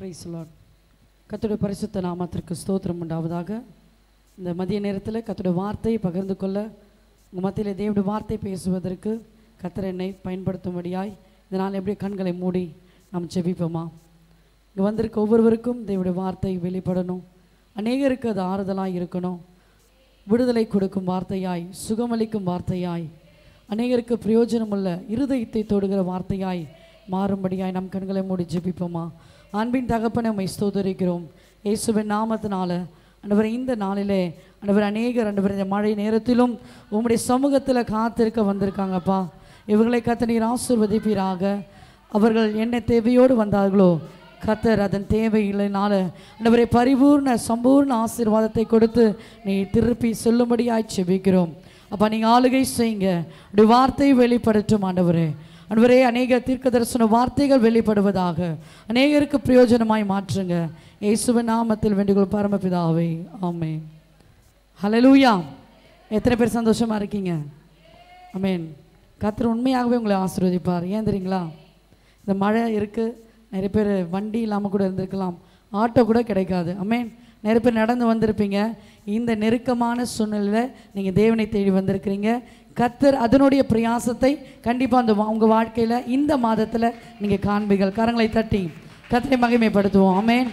price Lord கர்த்தருடைய பரிசுத்த நாமத்திற்கு ஸ்தோத்திரம் உண்டாவதாக இந்த மதிய நேரத்தில் கர்த்தருடைய வார்த்தையை பகிர்ந்து கொள்ள உங்கள் மத்தியில் தேவனுடைய வார்த்தை பேசுவதற்கு கர்த்தர் என்னை பயன்படுத்தும்படியாய் இதனால் எப்படி கண்களை மூடி நாம் ஜெபிப்போமா இங்கே வந்திருக்க ஒவ்வொருவருக்கும் தேவனுடைய வார்த்தை வெளிப்படணும் அநேகருக்கு அது ஆறுதலாக இருக்கணும் விடுதலை கொடுக்கும் வார்த்தையாய் சுகமளிக்கும் வார்த்தையாய் அநேகருக்கு பிரயோஜனமுள்ள இருதயத்தை தொடுகிற வார்த்தையாய் மாறும்படியாய் நம் கண்களை மூடி ஜெபிப்போமா அன்பின் தகப்பனை உம்மை ஸ்தோதரிக்கிறோம் இயேசுவின் நாமத்தினால ஆண்டவரே இந்த நாளிலே ஆண்டவர் அநேகர் ஆண்டவர் இந்த மழை நேரத்திலும் உம்முடைய சமூகத்தில் காத்திருக்க வந்திருக்காங்கப்பா இவர்களை கத்த நீர் ஆசிர்வதிப்பீராக அவர்கள் என்ன தேவையோடு வந்தார்களோ கத்தர் அதன் தேவைகளினால ஆண்டவரை பரிபூர்ண சம்பூர்ண ஆசீர்வாதத்தை கொடுத்து நீ திருப்பி சொல்லும்படியாய் செபிக்கிறோம் அப்பா நீங்கள் ஆளுகை செய்யுங்க உடைய வார்த்தை வெளிப்படுத்தும் ஆண்டவரே அன்வரே அநேக தீர்க்க தரிசன வார்த்தைகள் வெளிப்படுவதாக அநேகருக்கு பிரயோஜனமாய் மாற்றுங்க இயேசுவின் நாமத்தில் வேண்டுகோள் பரமபிதாவே ஆமென் ஹalleluya எத்தனை பேர் சந்தோஷமா இருக்கீங்க ஆமென் கர்த்தர் உண்மையாகவே உங்களை ஆசீர்வதிப்பார் ஏன் தெரியுங்களா இந்த மழை இருக்குது நிறைய பேர் வண்டி இல்லாமல் கூட இருந்திருக்கலாம் ஆட்டோ கூட கிடைக்காது ஆமென் நிறைய பேர் நடந்து வந்திருப்பீங்க இந்த நெருக்கமான சூழ்நிலையில் நீங்கள் தேவனை தேடி வந்திருக்கிறீங்க கர்த்தர் அதனுடைய பிரயாசத்தை கண்டிப்பாக அந்த வா- உங்க வாழ்க்கையில் இந்த மாதத்தில் நீங்கள் காண்பீர்கள் கரங்களை தட்டி கர்த்தரை மகிமைப்படுத்துவோம் ஆமென்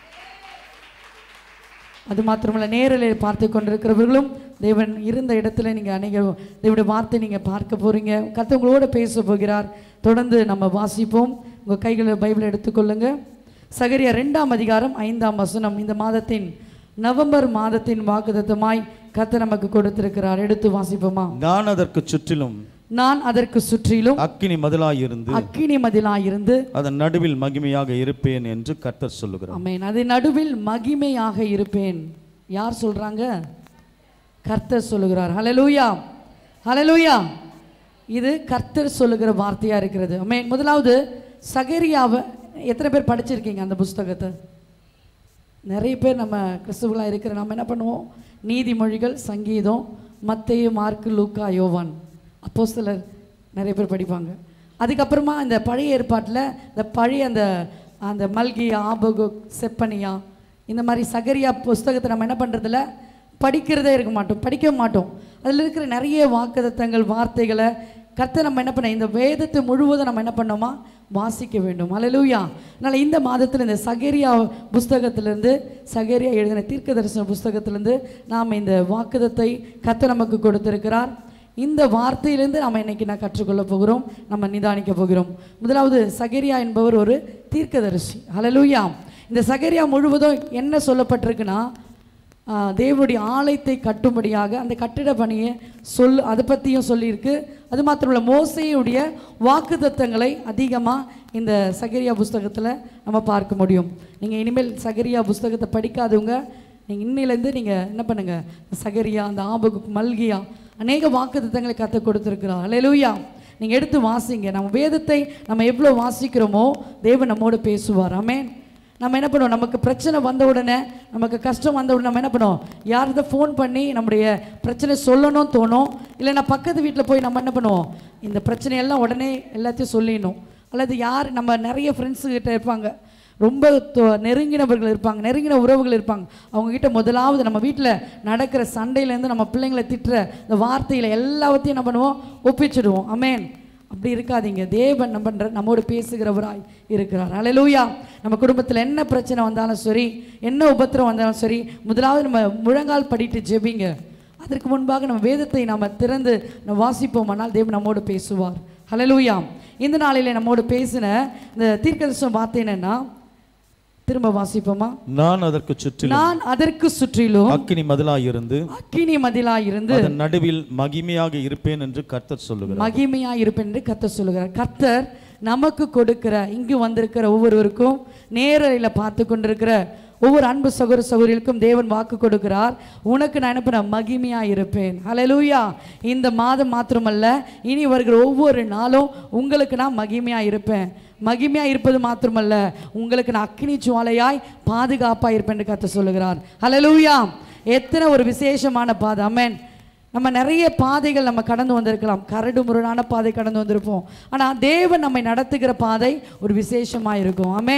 அது மாத்திரமல்ல நேரில் பார்த்து கொண்டிருக்கிறவர்களும் தேவன் இருந்த இடத்துல நீங்கள் அநேக தேவனுடைய வார்த்தை நீங்கள் பார்க்க போகிறீங்க கர்த்தர் உங்களோட பேச போகிறார் தொடர்ந்து நம்ம வாசிப்போம் உங்கள் கைகளில் பைபிள் எடுத்துக்கொள்ளுங்க சகரியா ரெண்டாம் அதிகாரம் ஐந்தாம் வசனம் இந்த மாதத்தின் நவம்பர் மாதத்தின் வாக்குத்தத்தமாய் கர்த்தர் நமக்கு கொடுத்திருக்கிறார் எடுத்து வாசிப்போமா நான் அதற்கு சுற்றிலும் நான் அதற்கு சுற்றிலும் அக்கினி மதிலாயிருந்து அக்கினி மதிலாயிருந்து அதன் நடுவில் மகிமையாக இருப்பேன் என்று கர்த்தர் சொல்லுகிறார் ஆமென் அது நடுவில் மகிமையாக இருப்பேன் யார் சொல்றாங்க கர்த்தர் சொல்லுகிறார் ஹalleluya ஹalleluya இது கர்த்தர் சொல்லுகிற வார்த்தையா இருக்கிறது ஆமென் முதலாவது சகரியாவை எத்தனை பேர் படிச்சிருக்கீங்க அந்த புஸ்தகத்தை நிறைய பேர் நம்ம கிறிஸ்துவர்களாக இருக்கிற நம்ம என்ன பண்ணுவோம் நீதிமொழிகள் சங்கீதம் மத்தேயு மார்க்கு லூக்கா யோவான் அப்போஸ்தலர் நிறைய பேர் படிப்பாங்க அதுக்கப்புறமா இந்த பழைய ஏற்பாட்டில் இந்த பழைய அந்த அந்த மல்கியா ஆபகு செப்பனியா இந்த மாதிரி சகரியா புஸ்தகத்தை நம்ம என்ன பண்ணுறதில்ல படிக்கிறதே இருக்க மாட்டோம் படிக்க மாட்டோம் அதில் இருக்கிற நிறைய வாக்குத்தத்தங்கள் வார்த்தைகளை கர்த்தர் நம்ம என்ன பண்ண இந்த வேதத்தை முழுவதும் நம்ம என்ன பண்ணோமா வாசிக்க வேண்டும் அல்லேலூயா அதனால் இந்த மாதத்தில் இந்த சகரியா புஸ்தகத்திலிருந்து சகரியா எழுதின தீர்க்க தரிசன புஸ்தகத்திலிருந்து நாம் இந்த வாக்குதத்தை கர்த்தர் நமக்கு கொடுத்திருக்கிறார் இந்த வார்த்தையிலிருந்து நாம் இன்னைக்கு நான் கற்றுக்கொள்ள போகிறோம் நம்ம நிதானிக்க போகிறோம் முதலாவது சகரியா என்பவர் ஒரு தீர்க்கதரிசி ஹalleluya இந்த சகரியா முழுவதும் என்ன சொல்லப்பட்டிருக்குன்னா ஆ, தேவனுடைய ஆலயத்தை கட்டும்படியாக அந்த கட்டிட பணியை சொல் அதை பற்றியும் சொல்லியிருக்கு அது மாத்திரமல்ல மோசையுடைய வாக்குத்தத்தங்களை அதிகமாக இந்த சகரியா புஸ்தகத்தில் நம்ம பார்க்க முடியும் நீங்கள் இனிமேல் சகரியா புஸ்தகத்தை படிக்காதவங்க நீங்கள் இன்னிலேருந்து நீங்கள் என்ன பண்ணுங்க சகரியா அந்த ஆபகு மல்கியா அநேக வாக்குத்தத்தங்களை கற்றுக் கொடுத்துருக்குறோம் அல்லேலூயா நீங்கள் எடுத்து வாசிங்க நம்ம வேதத்தை நம்ம எவ்வளோ வாசிக்கிறோமோ தேவன் நம்மோடு பேசுவார் ஆமென் நம்ம என்ன பண்ணுவோம் நமக்கு பிரச்சனை வந்த உடனே நமக்கு கஷ்டம் வந்த உடனே நம்ம என்ன பண்ணுவோம் யார்கிட்ட ஃபோன் பண்ணி நம்முடைய பிரச்சனை சொல்லணும்னு தோணும் இல்லைன்னா பக்கத்து வீட்டில் போய் நம்ம என்ன பண்ணுவோம் இந்த பிரச்சனையெல்லாம் உடனே எல்லாத்தையும் சொல்லிடணும் அல்லது யார் நம்ம நிறைய ஃப்ரெண்ட்ஸு கிட்ட இருப்பாங்க ரொம்ப தொ- நெருங்கினவர்கள் இருப்பாங்க நெருங்கின உறவுகள் இருப்பாங்க அவங்க கிட்ட முதலாவது நம்ம வீட்டில் நடக்கிற சண்டையிலேருந்து நம்ம பிள்ளைங்களை திட்டுற இந்த வார்த்தையில் எல்லாத்தையும் என்ன பண்ணுவோம் ஒப்பிச்சிடுவோம் அமேன் அப்படி இருக்காதீங்க தேவன் நம்ம பண்ற நம்மோடு பேசுகிறவராய் இருக்கிறார் அல்லேலூயா நம்ம குடும்பத்தில் என்ன பிரச்சனை வந்தாலும் சரி என்ன உபத்திரம் வந்தாலும் சரி முதலாவது நம்ம முழங்கால் படிட்டு ஜெபிங்க அதற்கு முன்பாக நம்ம வேதத்தை நாம் திறந்து நம்ம வாசிப்போமானால் தேவன் நம்மோடு பேசுவார் ஹalleluya இந்த நாளிலே நம்மோடு பேசின இந்த தீர்க்கதரிசன வார்த்தை என்னன்னா திரும்ப வாசிப்போமா நான் அதற்கு சுற்றிலும் நான் அதற்கு சுற்றிலும் அக்கினி மதிலாயிருந்து அக்கினி மதிலாயிருந்து அதன் நடுவில் மகிமையாக இருப்பேன் என்று கர்த்தர் சொல்லுகிறார் மகிமையா இருப்பேன் என்று கர்த்தர் சொல்லுகிறார் கர்த்தர் நமக்கு கொடுக்கிற இங்கு வந்திருக்கிற ஒவ்வொருவருக்கும் நேரலையில் பார்த்து கொண்டிருக்கிற ஒவ்வொரு அன்பு சகோதர சகோதரிகளுக்கும் தேவன் வாக்கு கொடுக்கிறார் உனக்கு நான் என்ன பண்ண மகிமையா இருப்பேன் ஹalleluya இந்த மாதம் மாத்திரமல்ல இனி வருகிற ஒவ்வொரு நாளும் உங்களுக்கு நான் மகிமையா இருப்பேன் மகிமையா இருப்பது மாத்திரமல்ல உங்களுக்கு நான் அக்கினி ஜுவாலையாய் பாதுகாப்பா இருப்பேன் என்று கர்த்தர் சொல்லுகிறார் ஹalleluya எத்தனை ஒரு விசேஷமான பாதை அமேன் நம்ம நிறைய பாதைகள் நம்ம கடந்து வந்திருக்கலாம் கரடு முரடான பாதை கடந்து வந்திருப்போம் ஆனால் தேவன் நம்மை நடத்துகிற பாதை ஒரு விசேஷமாக இருக்கும் ஆமென்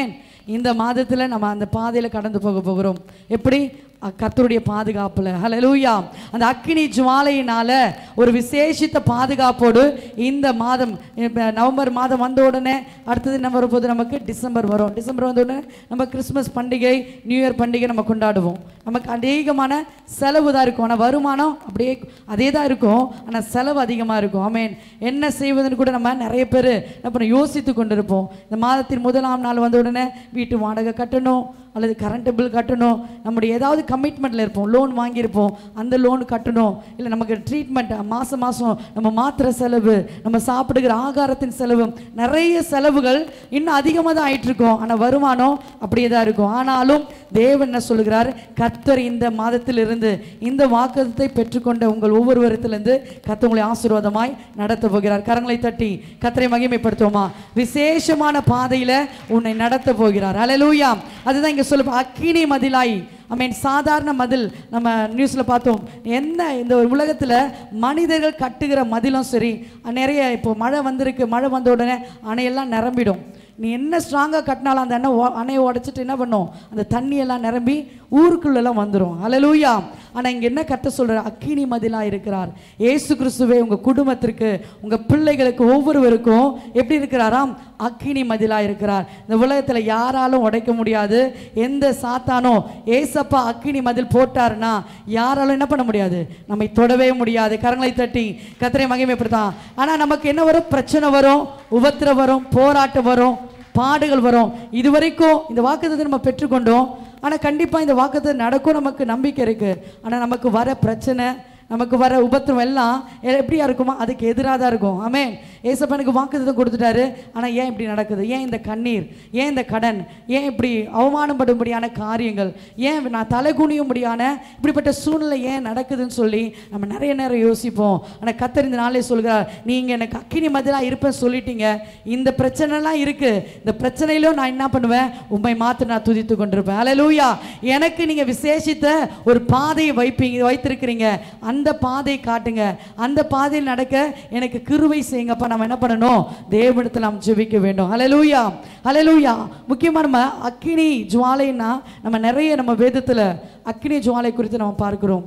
இந்த மாதத்தில் நம்ம அந்த பாதையில் கடந்து போக போகிறோம் எப்படி அ- கர்த்தருடைய பாதுகாப்புல ஹalleluya அந்த அக்கினி ஜுவாலையினால ஒரு விசேஷித்த பாதுகாப்போடு இந்த மாதம் இப்ப நவம்பர் மாதம் வந்த உடனே அடுத்தது என்ன வரும்போது நமக்கு டிசம்பர் வரும் டிசம்பர் வந்த உடனே நம்ம கிறிஸ்மஸ் பண்டிகை நியூ இயர் பண்டிகை நம்ம கொண்டாடுவோம் நமக்கு அதிகமான செலவு தான் இருக்கும் ஆனால் வருமானம் அப்படியே அதே தான் இருக்கும் ஆனால் செலவு அதிகமாக இருக்கும் ஆமேன் என்ன செய்வதுன்னு கூட நம்ம நிறைய பேர் என்ன பண்ண யோசித்து கொண்டிருப்போம் இந்த மாதத்தின் முதலாம் நாள் வந்த உடனே வீட்டு வாடகை கட்டணும் அல்லது கரண்ட் பில் கட்டணும் நம்முடைய ஏதாவது கமிட்மெண்ட்டில் இருப்போம் லோன் வாங்கியிருப்போம் அந்த லோன் கட்டணும் இல்லை நமக்கு ட்ரீட்மெண்ட் மாதம் மாதம் நம்ம மாத்திரை செலவு நம்ம சாப்பிடுகிற ஆகாரத்தின் செலவு நிறைய செலவுகள் இன்னும் அதிகமாக தான் ஆயிட்டு இருக்கும் ஆனால் வருமானம் அப்படியே தான் இருக்கும் ஆனாலும் தேவன் என்ன சொல்லுகிறார் கர்த்தர் இந்த மாதத்திலிருந்து இந்த வாக்குத்தத்தை பெற்றுக்கொண்ட உங்கள் ஒவ்வொருவரத்திலிருந்து கர்த்தர் உங்களை ஆசீர்வாதமாய் நடத்த போகிறார் கரங்களை தட்டி கர்த்தரை மகிமைப்படுத்துவோமா விசேஷமான பாதையில உன்னை நடத்த போகிறார் அல்லேலூயா அதுதான் இங்க சொல்ல அக்கினி மதிலாய் ஐ மீன் சாதாரண மதில் நம்ம நியூஸில் பார்த்தோம் என்ன இந்த ஒரு உலகத்தில் மனிதர்கள் கட்டுகிற மதிலும் சரி நிறைய இப்போ மழை வந்திருக்கு மழை வந்த உடனே அணையெல்லாம் நிரம்பிடும் நீ என்ன ஸ்ட்ராங்காக கட்டினாலும் அந்த அணை ஒ- அணையை உடைச்சிட்டு என்ன பண்ணும் அந்த தண்ணியெல்லாம் நிரம்பி ஊருக்குள்ளெல்லாம் வந்துடும் அலலூயா ஆனால் இங்கே என்ன கத்த சொல்கிற அக்கினி மதிலாக இருக்கிறார் ஏசு கிறிஸ்துவே உங்கள் குடும்பத்திற்கு உங்கள் பிள்ளைகளுக்கு ஒவ்வொருவருக்கும் எப்படி இருக்கிறாராம் அக்கினி மதிலாக இருக்கிறார் இந்த உலகத்தில் யாராலும் உடைக்க முடியாது எந்த சாத்தானோ ஏசப்பா அக்கினி மதில் போட்டாருன்னா யாராலும் என்ன பண்ண முடியாது நம்மை தொடவே முடியாது கரங்களை தட்டி கத்திரை மகிமைப்படுத்தான் ஆனால் நமக்கு என்ன வரும் பிரச்சனை வரும் உபத்திரம் வரும் போராட்டம் வரும் பாடுகள் வரும் இதுவரைக்கும் இந்த வாக்குத்தத்தை நம்ம பெற்றுக்கொண்டோம் ஆனால் கண்டிப்பாக இந்த வாக்குத்தத்தை நடக்கும் நமக்கு நம்பிக்கை இருக்குது ஆனால் நமக்கு வர பிரச்சனை நமக்கு வர உபத்திரம் எல்லாம் எ- எப்படியா இருக்குமா அதுக்கு எதிராக தான் இருக்கும் ஆமென் ஏசப்பனுக்கு வாக்குத்தத்தம் கொடுத்துட்டாரு ஆனால் ஏன் இப்படி நடக்குது ஏன் இந்த கண்ணீர் ஏன் இந்த கடன் ஏன் இப்படி அவமானப்படும்படியான காரியங்கள் ஏன் நான் தலை குனியும்படியான இப்படிப்பட்ட சூழ்நிலை ஏன் நடக்குதுன்னு சொல்லி நம்ம நிறைய நேரம் யோசிப்போம் ஆனால் கத்தர் இந்த நாளே சொல்கிறார் நீங்கள் எனக்கு அக்கினி மதிலாக இருப்பேன்னு சொல்லிட்டீங்க இந்த பிரச்சனைலாம் இருக்கு இந்த பிரச்சனையிலும் நான் என்ன பண்ணுவேன் உண்மை மாத்து நான் துதித்து கொண்டிருப்பேன் அல்லேலூயா எனக்கு நீங்கள் விசேஷித்த ஒரு பாதையை வைப்பீங்க வைத்திருக்கிறீங்க அந்த பாதையை காட்டுங்க அந்த பாதையில் நடக்க எனக்கு கிருவை செய்யுங்கப்பா நம்ம என்ன பண்ணணும் தேவனிடத்தில் நாம் ஜெபிக்க வேண்டும் ஹalleluya ஹalleluya முக்கியமா நம்ம அக்கினி ஜுவாலைன்னா நம்ம நிறைய நம்ம வேதத்துல அக்கினி ஜுவாலை குறித்து நம்ம பார்க்கிறோம்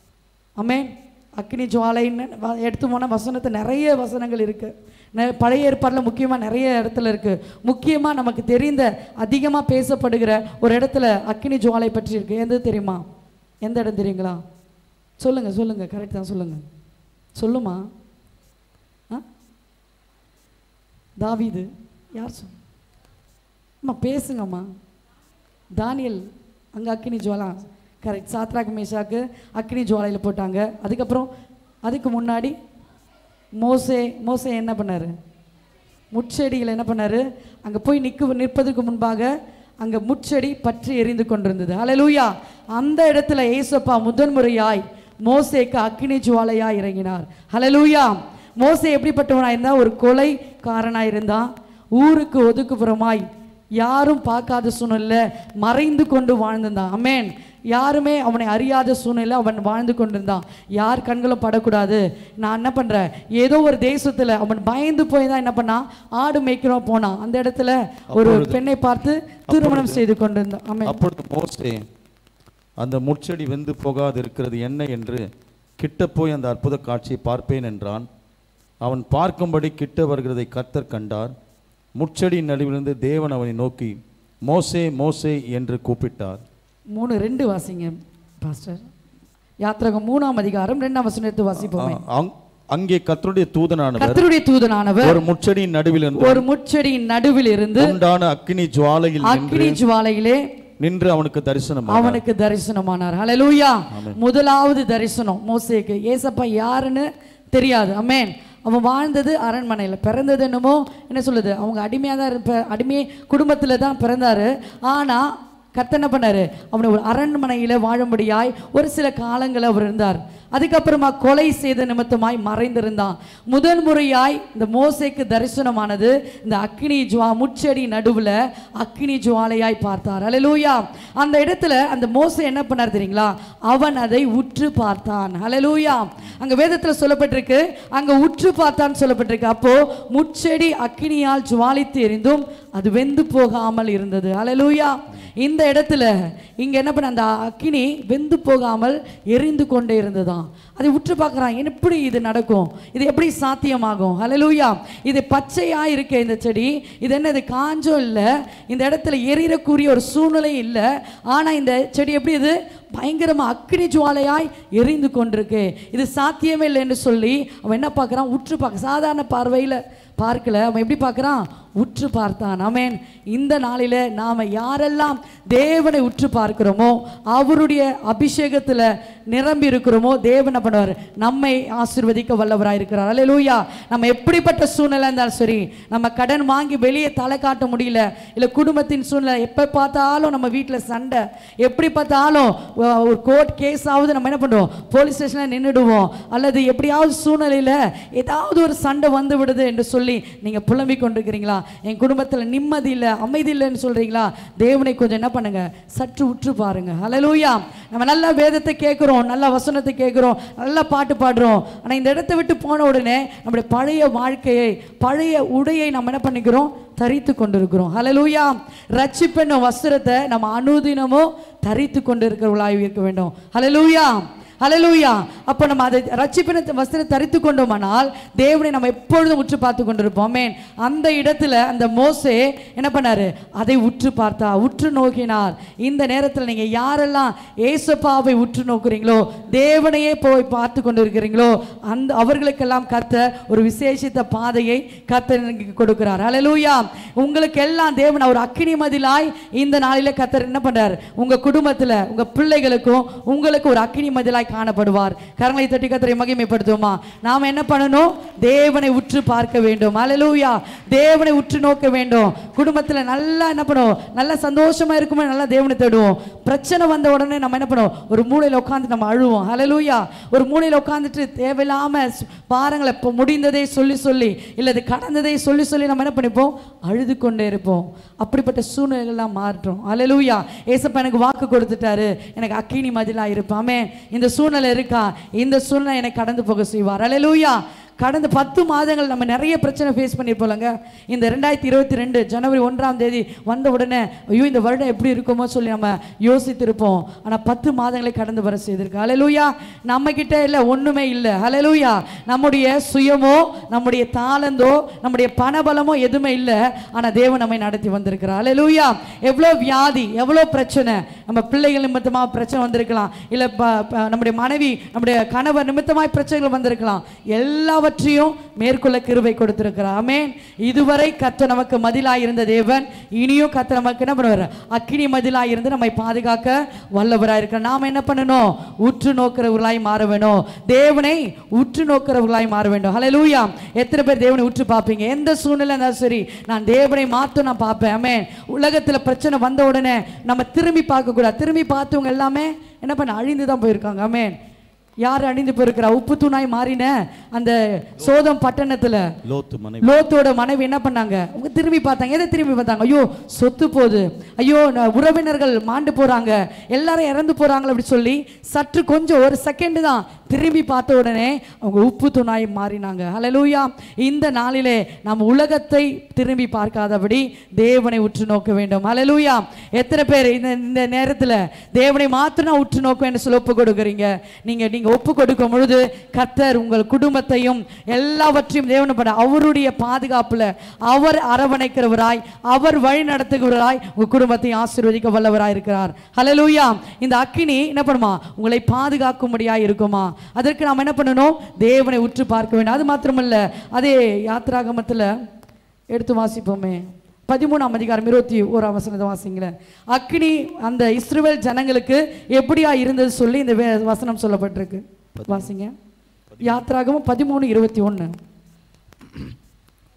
ஆமென் அக்னி ஜுவாலைன்னு வ- எடுத்து போனால் வசனத்தை நிறைய வசனங்கள் இருக்கு நெ- பழைய ஏற்பாடில் முக்கியமாக நிறைய இடத்துல இருக்கு முக்கியமாக நமக்கு தெரிந்த அதிகமாக பேசப்படுகிற ஒரு இடத்துல அக்னி ஜுவாலை பற்றி இருக்கு எந்த தெரியுமா எந்த இடம் தெரியுங்களா சொல்லுங்க சொல்லுங்க கரெக்ட் தான் சொல்லுங்க சொல்லுமா ஆ தாவீது யார் சொல் அம்மா பேசுங்கம்மா தானியல் அங்கே அக்கினி ஜுவாலா கரெக்ட் சாத்ராக் மேஷாக்கு அக்கினி ஜுவாலையில் போட்டாங்க அதுக்கப்புறம் அதுக்கு முன்னாடி மோசே மோசே என்ன பண்ணாரு முட்செடியில் என்ன பண்ணாரு அங்கே போய் நிற்க நிற்பதற்கு முன்பாக அங்கே முட்செடி பற்றி எரிந்து கொண்டிருந்தது ஹalleluya அந்த இடத்துல ஏசப்பா முதன்முறையாய் மோசேக்கு அக்கினி ஜுவாலையாய் இறங்கினார் ஹalleluya மோசே எப்படிப்பட்டவனாக இருந்தா ஒரு கொலைக்காரனாக இருந்தான் ஊருக்கு ஒதுக்குப்புறமாய் யாரும் பார்க்காத சூழ்நிலை மறைந்து கொண்டு வாழ்ந்திருந்தான் அமேன் யாருமே அவனை அறியாத சூழ்நிலை அவன் வாழ்ந்து கொண்டிருந்தான் யார் கண்களும் படக்கூடாது நான் என்ன பண்றேன் ஏதோ ஒரு தேசத்துல அவன் பயந்து போய் தான் என்ன பண்ணான் ஆடு மேய்க்கிறோம் போனான் அந்த இடத்துல ஒரு பெண்ணை பார்த்து திருமணம் செய்து கொண்டிருந்தான் ஆமென் அப்பொழுது மோசே அந்த முட்செடி வெந்து போகாது இருக்கிறது என்ன என்று கிட்ட போய் அந்த அற்புத காட்சியை பார்ப்பேன் என்றான் அவன் பார்க்கும்படி கிட்ட வருகிறதை கர்த்தர் கண்டார் முட்செடியின் நடுவிலிருந்து தேவன் அவனை நோக்கி மோசே மோசே என்று கூப்பிட்டார் மூணு ரெண்டு வாசிங்க பாஸ்டர் யாத்திரகம் மூணாம் அதிகாரம் ரெண்டாம் வசனம் எடுத்து வாசிப்போமே அ- அங்- அங்கே கர்த்தருடைய தூதனானவர் கர்த்தருடைய தூதனானவர் ஒரு முட்செடியின் நடுவிலிருந்து ஒரு முட்செடியின் நடுவில் இருந்து உண்டான அக்கினி ஜுவாலையில் நின்று அக்கினி ஜுவாலையிலே நின்று அவனுக்கு தரிசனம் அவனுக்கு தரிசனமானார் ஹalleluya முதலாவது தரிசனம் மோசேக்கு ஏசப்பா யாருன்னு தெரியாது அமேன் அவன் வாழ்ந்தது அரண்மனையில் பிறந்தது என்னமோ என்ன சொல்லுது அவங்க அடிமையாக தான் இருப்ப அடிமை குடும்பத்தில் தான் பிறந்தாரு ஆனால் கர்த்தர் என்ன பண்ணாரு அவனை ஒரு அரண்மனையில் வாழும்படியாய் ஒரு சில காலங்கள் அவர் இருந்தார் அதுக்கப்புறமா கொலை செய்த நிமித்தமாய் மறைந்திருந்தான் முதல் முறையாய் இந்த மோசேக்கு தரிசனமானது இந்த அக்கினி ஜுவா முச்செடி நடுவுல அக்கினி ஜுவாலையாய் பார்த்தார் அல்லேலூயா அந்த இடத்துல அந்த மோசே என்ன பண்ணார் தெரியுங்களா அவன் அதை உற்று பார்த்தான் அல்லேலூயா அங்க வேதத்துல சொல்லப்பட்டிருக்கு அங்க உற்று பார்த்தான்னு சொல்லப்பட்டிருக்கு அப்போ முச்செடி அக்கினியால் ஜுவாலித்து எரிந்தும் அது வெந்து போகாமல் இருந்தது அல்லேலூயா இந்த இடத்துல இங்க என்ன பண்ண அந்த அக்கினி வெந்து போகாமல் எரிந்து கொண்டே இருந்ததாம் அதை உற்று பார்க்கறான் எப்படி இது நடக்கும் இது எப்படி சாத்தியமாகும் ஹalleluya இது பச்சையா இருக்கே இந்த செடி இது என்ன இது காஞ்சம் இல்லை இந்த இடத்துல எரியக்கூடிய ஒரு சூழ்நிலை இல்லை ஆனா இந்த செடி எப்படி இது பயங்கரமா அக்கினி ஜுவாலையாய் எரிந்து கொண்டிருக்கு இது சாத்தியமே இல்லை என்று சொல்லி அவன் என்ன பார்க்கறான் உற்று பார்க்க சாதாரண பார்வையில பார்க்கல அவன் எப்படி பார்க்கறான் உற்று பார்த்தான் ஆமென் இந்த நாளில நாம யாரெல்லாம் தேவனை உற்று பார்க்கிறோமோ அவருடைய அபிஷேகத்துல நிரம்பி இருக்கிறோமோ தேவன் என்ன பண்ணுவார் நம்மை ஆசீர்வதிக்க வல்லவராய் இருக்கிறார் அல்லேலூயா நம்ம எப்படிப்பட்ட சூழ்நிலை இருந்தாலும் சரி நம்ம கடன் வாங்கி வெளியே தலை காட்ட முடியல இல்ல குடும்பத்தின் சூழ்நிலை எப்ப பார்த்தாலும் நம்ம வீட்டுல சண்டை எப்படி பார்த்தாலும் ஒ- ஒரு கோர்ட் கேஸ் ஆகுது நம்ம என்ன பண்ணுவோம் போலீஸ் ஸ்டேஷன்ல நின்றுடுவோம் அல்லது எப்படியாவது சூழ்நிலையில ஏதாவது ஒரு சண்டை வந்து விடுது என்று சொல்லி நீங்க புலம்பிக் கொண்டிருக்கிறீங்களா என் குடும்பத்துல நிம்மதி இல்லை அமைதி இல்லைன்னு சொல்றீங்களா தேவனை கொஞ்சம் என்ன பண்ணுங்க சற்று உற்று பாருங்க ஹalleluya நம்ம நல்ல வேதத்தை கேட்குறோம் நல்ல வசனத்தை கேட்குறோம் நல்ல பாட்டு பாடுறோம் ஆனா இந்த இடத்தை விட்டு போன உடனே நம்முடைய பழைய வாழ்க்கையை பழைய உடையை நம்ம என்ன பண்ணிக்கிறோம் தரித்து கொண்டிருக்கிறோம் ஹalleluya ரட்சிப்பென்னும் வஸ்திரத்தை நம்ம அனுதினமும் தரித்து கொண்டு இருக்கிறவர்களாக இருக்க வேண்டும் ஹalleluya ஹalleluya அப்போ நம்ம அதை ரட்சிப்பின வஸ்திரம் தரித்து கொண்டோமானால் தேவனை நம்ம எப்பொழுதும் உற்று பார்த்து கொண்டிருப்போம் ஆமென் அந்த இடத்துல அந்த மோசே என்ன பண்ணாரு அதை உற்று பார்த்தா உற்று நோக்கினார் இந்த நேரத்தில் நீங்க யாரெல்லாம் ஏசப்பாவை உற்று நோக்குறீங்களோ தேவனையே போய் பார்த்து கொண்டிருக்கிறீங்களோ அந்த அவர்களுக்கெல்லாம் கர்த்தர் ஒரு விசேஷித்த பாதையை கர்த்தர் எனக்கு கொடுக்கிறார் ஹalleluya உங்களுக்கு எல்லாம் தேவன் ஒரு அக்கினி மதிலாய் இந்த நாளில கர்த்தர் என்ன பண்றார் உங்க குடும்பத்துல உங்க பிள்ளைகளுக்கும் உங்களுக்கு ஒரு அக்கினி மதிலாய் காணப்படுவார் கரங்களை தட்டி கர்த்தரை மகிமைப்படுத்துவோமா நாம என்ன பண்ணணும் தேவனை உற்று பார்க்க வேண்டும் ஹalleluya தேவனை உற்று நோக்க வேண்டும் குடும்பத்துல நல்லா என்ன பண்ணுவோம் நல்லா சந்தோஷமா இருக்குமே நல்லா தேவனை தேடுவோம் பிரச்சனை வந்த உடனே நம்ம என்ன பண்ணுவோம் ஒரு மூலையில உட்கார்ந்து நம்ம அழுவோம் ஹalleluya ஒரு மூலையில உட்கார்ந்துட்டு தேவையில்லாம ஸ்- பாரங்களை இப்போ முடிந்ததை சொல்லி சொல்லி இல்ல இது கடந்ததை சொல்லி சொல்லி நம்ம என்ன பண்ணிப்போம் அழுது கொண்டே இருப்போம் அப்படிப்பட்ட சூழ்நிலைகள்லாம் மாற்றோம் ஹalleluya ஏசப்பா எனக்கு வாக்கு கொடுத்துட்டாரு எனக்கு அக்கினி மதிலா இருப்பாமே இந்த சூழ்நிலை இருக்கா இந்த சூழ்நிலை எனக்கு கடந்து போக செய்வார் ஹalleluya கடந்த பத்து மாதங்கள் நம்ம நிறைய பிரச்சனை ஃபேஸ் பண்ணியிருப்போம்லங்க இந்த ரெண்டாயிரத்தி இருபத்தி ரெண்டு ஜனவரி ஒன்றாம் தேதி வந்த உடனே ஐயோ இந்த வருடம் எப்படி இருக்குமோ சொல்லி நம்ம யோசித்திருப்போம் ஆனால் பத்து மாதங்களை கடந்து வர செய்திருக்கு ஹalleluya நம்ம கிட்ட இல்லை ஒண்ணுமே இல்லை ஹalleluya நம்முடைய சுயமோ நம்முடைய தாளந்தோ நம்முடைய பணபலமோ எதுவுமே இல்லை ஆனால் தேவன் நம்மை நடத்தி வந்திருக்கிறார் ஹalleluya எவ்வளோ வியாதி எவ்வளோ பிரச்சனை நம்ம பிள்ளைகள் நிமித்தமாக பிரச்சனை வந்திருக்கலாம் இல்லை ப- ப- நம்முடைய மனைவி நம்முடைய கணவர் நிமித்தமாய் பிரச்சனைகள் வந்திருக்கலாம் எல்லாவற்றையும் மேற்கொள்ள கிருபை கொடுத்திருக்கிறார் ஆமென் இதுவரை கத்த நமக்கு மதிலாய் இருந்த தேவன் இனியும் கத்த நமக்கு என்ன பண்ணுவார் அக்கினி மதிலாய் இருந்து நம்மை பாதுகாக்க வல்லவராய் இருக்கிறார் நாம் என்ன பண்ணணும் உற்று நோக்கிறவர்களாய் மாற வேணும் தேவனை உற்று நோக்கிறவர்களாய் மாற வேண்டும் ஹalleluya எத்தனை பேர் தேவனை உற்று பார்ப்பீங்க எந்த சூழ்நிலை இருந்தாலும் சரி நான் தேவனை மாத்தும் நான் பார்ப்பேன் ஆமென் உலகத்துல பிரச்சனை வந்த உடனே நம்ம திரும்பி பார்க்க கூடாது திரும்பி பார்த்தவங்க எல்லாமே என்ன பண்ண அழிந்து தான் போயிருக்காங்க ஆமென் யார் அழிந்து போயிருக்கிறா உப்பு தூணாய் மாறின அந்த சோதம் பட்டணத்துல லோத்து மனைவி லோத்தோட மனைவி என்ன பண்ணாங்க அவங்க திரும்பி பார்த்தாங்க எதை திரும்பி பார்த்தாங்க ஐயோ சொத்து போகுது ஐயோ ந- உறவினர்கள் மாண்டு போறாங்க எல்லாரும் இறந்து போறாங்க அப்படி சொல்லி சற்று கொஞ்சம் ஒரு செகண்ட் தான் திரும்பி பார்த்த உடனே அவங்க உப்பு துணாய் மாறினாங்க ஹalleluya இந்த நாளிலே நம்ம உலகத்தை திரும்பி பார்க்காதபடி தேவனை உற்று நோக்க வேண்டும் ஹalleluya எத்தனை பேர் இந்த இந்த நேரத்துல தேவனை மாத்திரம் உற்று நோக்க என்று சொல்லி ஒப்பு கொடுக்குறீங்க நீங்க நீங்க ஒப்பு கொடுக்கும் பொழுது கர்த்தர் உங்கள் குடும்பத்தையும் எல்லாவற்றையும் தேவனை பண்ண அவருடைய பாதுகாப்புல அவர் அரவணைக்கிறவராய் அவர் வழி நடத்துகிறவராய் உங்க குடும்பத்தையும் ஆசீர்வதிக்க வல்லவராய் இருக்கிறார் ஹalleluya இந்த அக்கினி என்ன பண்ணுமா உங்களை பாதுகாக்கும்படியாய் இருக்குமா அதற்கு நாம் என்ன பண்ணணும் தேவனை உற்று பார்க்க வேண்டும் அது மாத்திரமல்ல அதே யாத்ராகமத்துல எடுத்து வாசிப்போமே பதிமூணாம் அதிகாரம் இருபத்தி ஓராம் வசனத்தை வாசிங்களேன் அக்னி அந்த இஸ்ரவேல் ஜனங்களுக்கு எப்படியா இருந்தது சொல்லி இந்த வே- வசனம் சொல்லப்பட்டிருக்கு வாசிங்க யாத்ராகமும் பதிமூணு இருபத்தி ஒன்று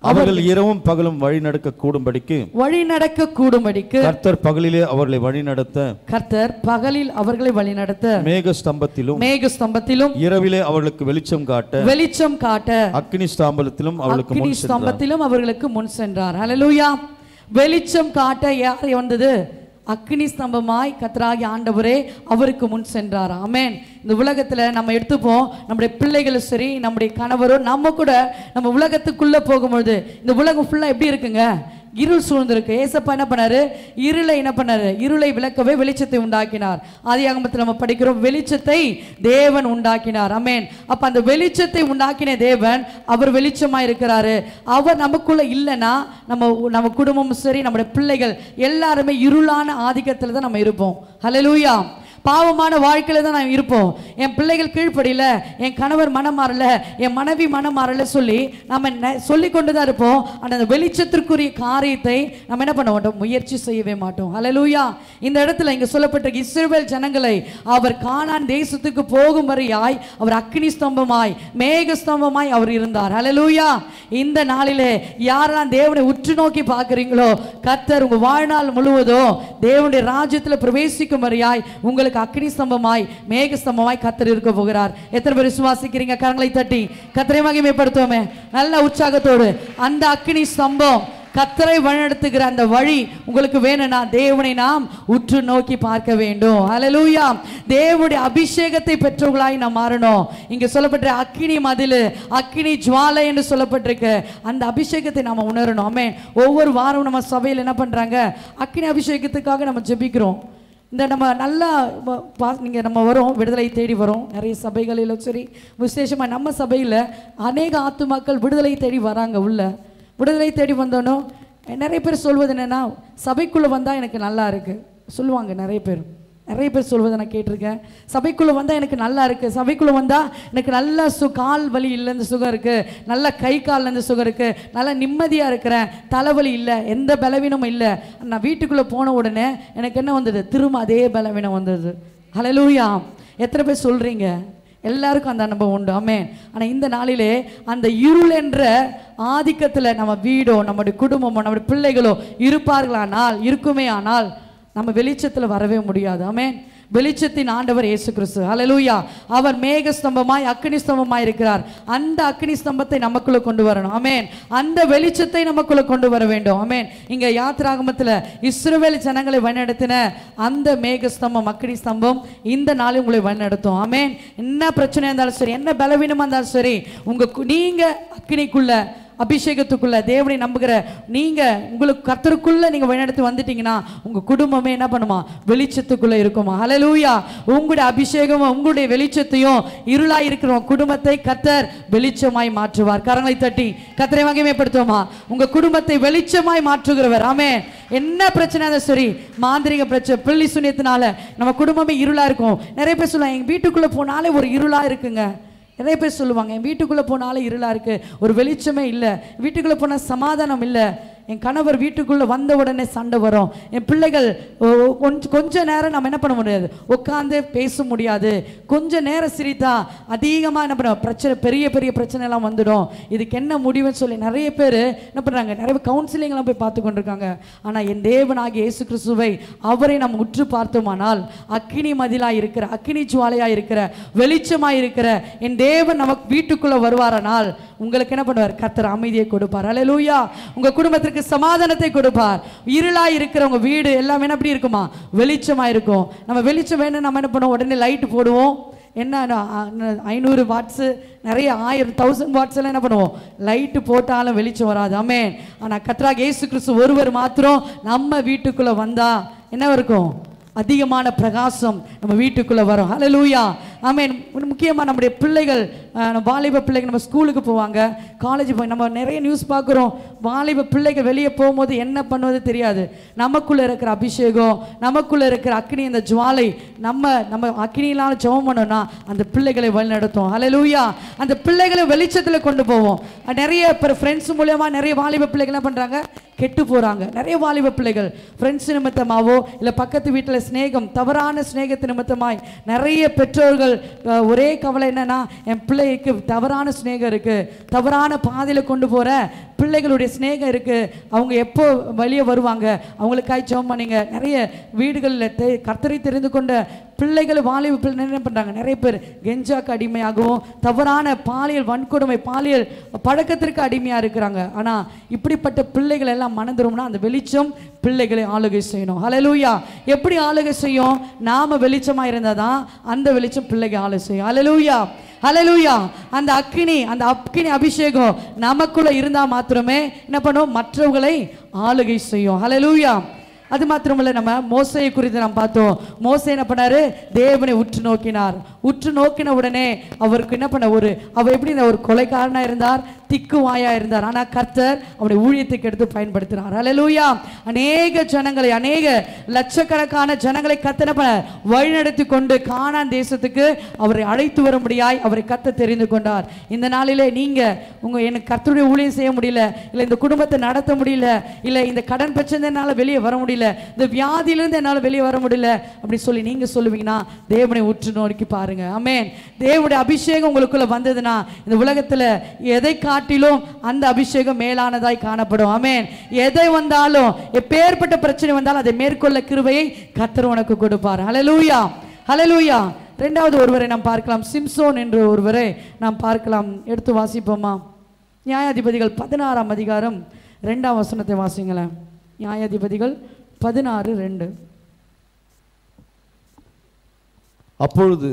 அவர்கள் இரவும் பகலும் வழி நடக்க கூடும்படிக்கு வழி நடக்க கூடும்படிக்கு கர்த்தர் பகலிலே அவர்களை வழி நடத்த கர்த்தர் பகலில் அவர்களை வழிநடத்த மேக ஸ்தம்பத்திலும் மேக ஸ்தம்பத்திலும் இரவிலே அவர்களுக்கு வெளிச்சம் காட்ட வெளிச்சம் காட்ட அக்கினி ஸ்தாம்பலத்திலும் அவளுக்கு அக்கினி முன் சென்றார் ஸ்தம்பத்திலும் அவர்களுக்கு முன் சென்றார் ஹalleluya வெளிச்சம் காட்ட யார் வந்தது அக்கினி ஸ்தம்பமாய் கத்தராகி ஆண்டவரே அவருக்கு முன் சென்றார் ஆமென் இந்த உலகத்துல நம்ம எடுத்துப்போம் நம்முடைய பிள்ளைகளும் சரி நம்முடைய கணவரும் நம்ம கூட நம்ம உலகத்துக்குள்ள போகும்பொழுது இந்த உலகம் ஃபுல்லா எப்படி இருக்குங்க இருள் சூழ்ந்திருக்கு ஏசப்பா என்ன பண்ணாரு இருளை என்ன பண்ணாரு இருளை விளக்கவே வெளிச்சத்தை உண்டாக்கினார் ஆதியாகமத்தில் நம்ம படிக்கிறோம் வெளிச்சத்தை தேவன் உண்டாக்கினார் அமேன் அப்ப அந்த வெளிச்சத்தை உண்டாக்கின தேவன் அவர் வெளிச்சமா இருக்கிறாரு அவர் நமக்குள்ள இல்லைன்னா நம்ம நம்ம குடும்பமும் சரி நம்முடைய பிள்ளைகள் எல்லாருமே இருளான ஆதிக்கத்துல தான் நம்ம இருப்போம் ஹalleluya பாவமான வாழ்க்கையில தான் நாம் இருப்போம் என் பிள்ளைகள் கீழ்ப்படியில என் கணவர் மனம் மாறல என் மனைவி மனம் மாறல சொல்லி நம்ம நெ- சொல்லி கொண்டு தான் இருப்போம் ஆனால் அந்த வெளிச்சத்திற்குரிய காரியத்தை நம்ம என்ன பண்ண மாட்டோம் முயற்சி செய்யவே மாட்டோம் ஹalleluya இந்த இடத்துல இங்க சொல்லப்பட்ட இஸ்ரவேல் ஜனங்களை அவர் கானான் தேசத்துக்கு போகும் வரையாய் அவர் அக்னி ஸ்தம்பமாய் மேக ஸ்தம்பமாய் அவர் இருந்தார் ஹalleluya இந்த நாளிலே யாரெல்லாம் தேவனை உற்று நோக்கி பார்க்குறீங்களோ கர்த்தர் உங்க வாழ்நாள் முழுவதும் தேவனுடைய ராஜ்யத்துல பிரவேசிக்கும் வரையாய் உங்களுக்கு அக்னி ஸ்தம்பமாய் மேக ஸ்தம்பமாய் கர்த்தர் இருக்க போகிறார் எத்தனை பேர் விசுவாசிக்கிறீங்க கரங்களை தட்டி கர்த்தரை மகிமைப்படுத்துவோமே நல்ல உற்சாகத்தோடு அந்த அக்னி ஸ்தம்பம் கத்தரை வழிநடத்துகிற அந்த வழி உங்களுக்கு வேணும்னா தேவனை நாம் உற்று நோக்கி பார்க்க வேண்டும் ஹalleluya தேவனுடைய அபிஷேகத்தை பெற்றவர்களாய் நாம் மாறணும் இங்க சொல்லப்பட்ட அக்கினி மதில் அக்கினி ஜுவாலை என்று சொல்லப்பட்டிருக்கு அந்த அபிஷேகத்தை நாம உணரணும் ஆமென் ஒவ்வொரு வாரம் நம்ம சபையில் என்ன பண்றாங்க அக்கினி அபிஷேகத்துக்காக நம்ம ஜெபிக்கிறோம் இந்த நம்ம நல்லா வ- பா- நீங்க நம்ம வரோம் விடுதலை தேடி வரோம் நிறைய சபைகளிலும் சரி விசேஷமா நம்ம சபையில் அநேக ஆத்துமாக்கள் விடுதலை தேடி வராங்க உள்ள விடுதலை தேடி வந்தோன்னோ நிறைய பேர் சொல்வது என்னன்னா சபைக்குள்ள வந்தா எனக்கு நல்லா இருக்கு சொல்லுவாங்க நிறைய பேர் நிறைய பேர் சொல்வதை நான் கேட்டிருக்கேன் சபைக்குள்ள வந்தா எனக்கு நல்லா இருக்கு சபைக்குள்ள வந்தா எனக்கு நல்ல சு கால் வலி இல்லைன்னு சுகம் இருக்கு நல்ல கை கால்ல இருந்து சுகம் இருக்கு நல்ல நிம்மதியா இருக்கிறேன் தலைவலி இல்லை எந்த பலவீனமும் இல்லை நான் வீட்டுக்குள்ள போன உடனே எனக்கு என்ன வந்தது திரும்ப அதே பலவீனம் வந்தது ஹalleluya எத்தனை பேர் சொல்றீங்க எல்லாருக்கும் அந்த அனுபவம் உண்டு ஆமென் ஆனா இந்த நாளிலே அந்த இருள் என்ற ஆதிக்கத்துல நம்ம வீடோ நம்முடைய குடும்பமோ நம்முடைய பிள்ளைகளோ இருப்பார்களானால் இருக்குமே ஆனால் நம்ம வெளிச்சத்துல வரவே முடியாது ஆமென் வெளிச்சத்தின் ஆண்டவர் இயேசு கிறிஸ்து ஹalleluya அவர் மேக ஸ்தம்பமாய் அக்னி ஸ்தம்பமாய் இருக்கிறார் அந்த அக்னி ஸ்தம்பத்தை நமக்குள்ள கொண்டு வரணும் ஆமென் அந்த வெளிச்சத்தை நமக்குள்ள கொண்டு வர வேண்டும் ஆமென் இங்க யாத்திராகமத்துல இஸ்ரவேல் ஜனங்களை வழிநடத்தின அந்த மேக ஸ்தம்பம் அக்னி ஸ்தம்பம் இந்த நாளில் உங்களை வழிநடத்தும் ஆமென் என்ன பிரச்சனையா இருந்தாலும் சரி என்ன பலவீனமா இருந்தாலும் சரி உங்க கு- நீங்க அக்னிக்குள்ள அபிஷேகத்துக்குள்ள தேவனை நம்புகிற நீங்க உங்களுக்கு கர்த்தருக்குள்ள நீங்க வழிநடத்தி வந்துட்டீங்கன்னா உங்க குடும்பமே என்ன பண்ணுமா வெளிச்சத்துக்குள்ள இருக்குமா ஹalleluya உங்களுடைய அபிஷேகமும் உங்களுடைய வெளிச்சத்தையும் இருளாய் இருக்கிற உங்க குடும்பத்தை கர்த்தர் வெளிச்சமாய் மாற்றுவார் கரங்களை தட்டி கர்த்தரை மகிமைப்படுத்துவோமா உங்க குடும்பத்தை வெளிச்சமாய் மாற்றுகிறவர் ஆமென் என்ன பிரச்சனை இருந்தாலும் சரி மாந்திரிக பிரச்சனை பிள்ளை சுனியத்தினால நம்ம குடும்பமே இருளா இருக்கும் நிறைய பேர் சொல்லுவாங்க எங்க வீட்டுக்குள்ள போனாலே ஒரு இருளா இருக்குங்க நிறைய பேர் சொல்லுவாங்க என் வீட்டுக்குள்ளே போனாலே இருளா இருக்கு ஒரு வெளிச்சமே இல்லை வீட்டுக்குள்ளே போனால் சமாதானம் இல்லை என் கணவர் வீட்டுக்குள்ளே வந்த உடனே சண்டை வரும் என் பிள்ளைகள் கொஞ்சம் கொஞ்ச நேரம் நம்ம என்ன பண்ண முடியாது உட்காந்து பேச முடியாது கொஞ்ச நேரம் சிரித்தா அதிகமாக என்ன பண்ண பிரச்சனை பெரிய பெரிய பிரச்சனை எல்லாம் வந்துடும் இதுக்கு என்ன முடிவுன்னு சொல்லி நிறைய பேர் என்ன பண்ணுறாங்க நிறைய கவுன்சிலிங்லாம் போய் பார்த்து கொண்டிருக்காங்க ஆனால் என் தேவனாகிய இயேசு கிறிஸ்துவை அவரை நம்ம உற்று பார்த்தோமானால் அக்கினி மதிலாக இருக்கிற அக்கினி ஜுவாலையாக இருக்கிற வெளிச்சமாக இருக்கிற என் தேவன் நமக்கு வீட்டுக்குள்ள வருவாரானால் உங்களுக்கு என்ன பண்ணுவார் கர்த்தர் அமைதியை கொடுப்பார் அல்லேலூயா உங்க குடும்பத்திற்கு சமாதானத்தை கொடுப்பார் இருளா இருக்கிற உங்க வீடு எல்லாமே என்ன எப்படி இருக்குமா வெளிச்சமா இருக்கும் நம்ம வெளிச்சம் வேணும் நம்ம என்ன பண்ணுவோம் உடனே லைட் போடுவோம் என்ன ஐநூறு வாட்ஸு நிறைய ஆயிரம் தௌசண்ட் வாட்ஸ் எல்லாம் என்ன பண்ணுவோம் லைட்டு போட்டாலும் வெளிச்சம் வராது ஆமென் ஆனா கத்ராக் இயேசு கிறிஸ்து ஒருவர் மாத்திரம் நம்ம வீட்டுக்குள்ள வந்தா என்ன இருக்கும் அதிகமான பிரகாசம் நம்ம வீட்டுக்குள்ள வரும் ஹalleluya ஆமென் முக்கியமா நம்முடைய பிள்ளைகள் அஹ், நம்ம வாலிப பிள்ளைகள் நம்ம ஸ்கூலுக்கு போவாங்க காலேஜ் போய் நம்ம நிறைய நியூஸ் பார்க்குறோம் வாலிப பிள்ளைகள் வெளியே போகும்போது என்ன பண்ணுவது தெரியாது நமக்குள்ள இருக்கிற அபிஷேகம் நமக்குள்ள இருக்கிற அக்னி இந்த ஜுவாலை நம்ம நம்ம அக்னியிலான ஜெபம் பண்ணோம்னா அந்த பிள்ளைகளை வழிநடத்தும் ஹalleluya அந்த பிள்ளைகளை வெளிச்சத்துல கொண்டு போவோம் அஹ், நிறைய ஃப்ரெண்ட்ஸ் மூலியமா நிறைய வாலிப பிள்ளைகள் என்ன பண்றாங்க கெட்டு போறாங்க நிறைய வாலிப பிள்ளைகள் ஃப்ரெண்ட்ஸ் நிமித்தமாவோ இல்லை பக்கத்து வீட்டில் சிநேகம் தவறான சிநேகத்து நிமித்தமாய் நிறைய பெற்றோர்கள் அஹ், ஒரே கவலை என்னன்னா என் பிள்ளைக்கு தவறான சிநேகம் இருக்கு தவறான பாதையில் கொண்டு போற பிள்ளைகளுடைய சிநேகம் இருக்கு அவங்க எப்போ வெளியே வருவாங்க அவங்களுக்காய் ஜெபம் பண்ணீங்க நிறைய வீடுகளில் தெ கர்த்தரை தெரிந்து கொண்ட பிள்ளைகள் வாலிப பிள்ளை என்ன பண்ணுறாங்க நிறைய பேர் கெஞ்சாக்கு அடிமையாகவும் தவறான பாலியல் வன்கொடுமை பாலியல் பழக்கத்திற்கு அடிமையாக இருக்கிறாங்க ஆனால் இப்படிப்பட்ட பிள்ளைகள் எல்லாம் மணந்துரும்னா அந்த வெளிச்சம் பிள்ளைகளை ஆளுகை செய்யணும் ஹalleluya எப்படி ஆளுகை செய்யும் நாம வெளிச்சமாக இருந்தால் தான் அந்த வெளிச்சம் பிள்ளைகள் ஆளு செய்யும் ஹalleluya ஹalleluya அந்த அக்கினி அந்த அக்கினி அபிஷேகம் நமக்குள்ள இருந்தால் மாத்திரமே என்ன பண்ணும் மற்றவர்களை ஆளுகை செய்யும் ஹalleluya அது மாத்திரமல்ல நம்ம மோசையை குறித்து நாம் பார்த்தோம் மோசை என்ன பண்ணாரு தேவனை உற்று நோக்கினார் உற்று நோக்கின உடனே அவருக்கு என்ன பண்ண ஒரு அவர் எப்படி இந்த ஒரு கொலைக்காரனா இருந்தார் திக்கு வாயா இருந்தார் ஆனா கர்த்தர் அவருடைய ஊழியத்துக்கு எடுத்து பயன்படுத்தினார் ஹalleluya அநேக ஜனங்களை அநேக லட்சக்கணக்கான ஜனங்களை கத்தன பண்ண வழிநடத்தி கொண்டு கானான் தேசத்துக்கு அவரை அழைத்து வரும்படியாய் அவரை கத்த தெரிந்து கொண்டார் இந்த நாளிலே நீங்க உங்க எனக்கு கர்த்தருடைய ஊழியம் செய்ய முடியல இல்ல இந்த குடும்பத்தை நடத்த முடியல இல்ல இந்த கடன் பிரச்சனை என்னால வெளியே வர முடியல இந்த வியாதியிலிருந்து என்னால வெளியே வர முடியல அப்படி சொல்லி நீங்க சொல்லுவீங்கன்னா தேவனை உற்று நோக்கி பாருங்க ஆமென் தேவனுடைய அபிஷேகம் உங்களுக்குள்ள வந்ததுன்னா இந்த உலகத்துல எதை காட்டிலும் அந்த அபிஷேகம் மேலானதாய் காணப்படும் ஆமென் எதை வந்தாலும் எப்பேற்பட்ட பிரச்சனை வந்தாலும் அதை மேற்கொள்ள கிருபையை கர்த்தர் உனக்கு கொடுப்பார் ஹalleluya ஹalleluya ரெண்டாவது ஒருவரை நாம் பார்க்கலாம் சிம்சோன் என்ற ஒருவரை நாம் பார்க்கலாம் எடுத்து வாசிப்போமா நியாயாதிபதிகள் பதினாறாம் அதிகாரம் ரெண்டாம் வசனத்தை வாசிங்களேன் நியாயாதிபதிகள் பதினாறு ரெண்டு அப்பொழுது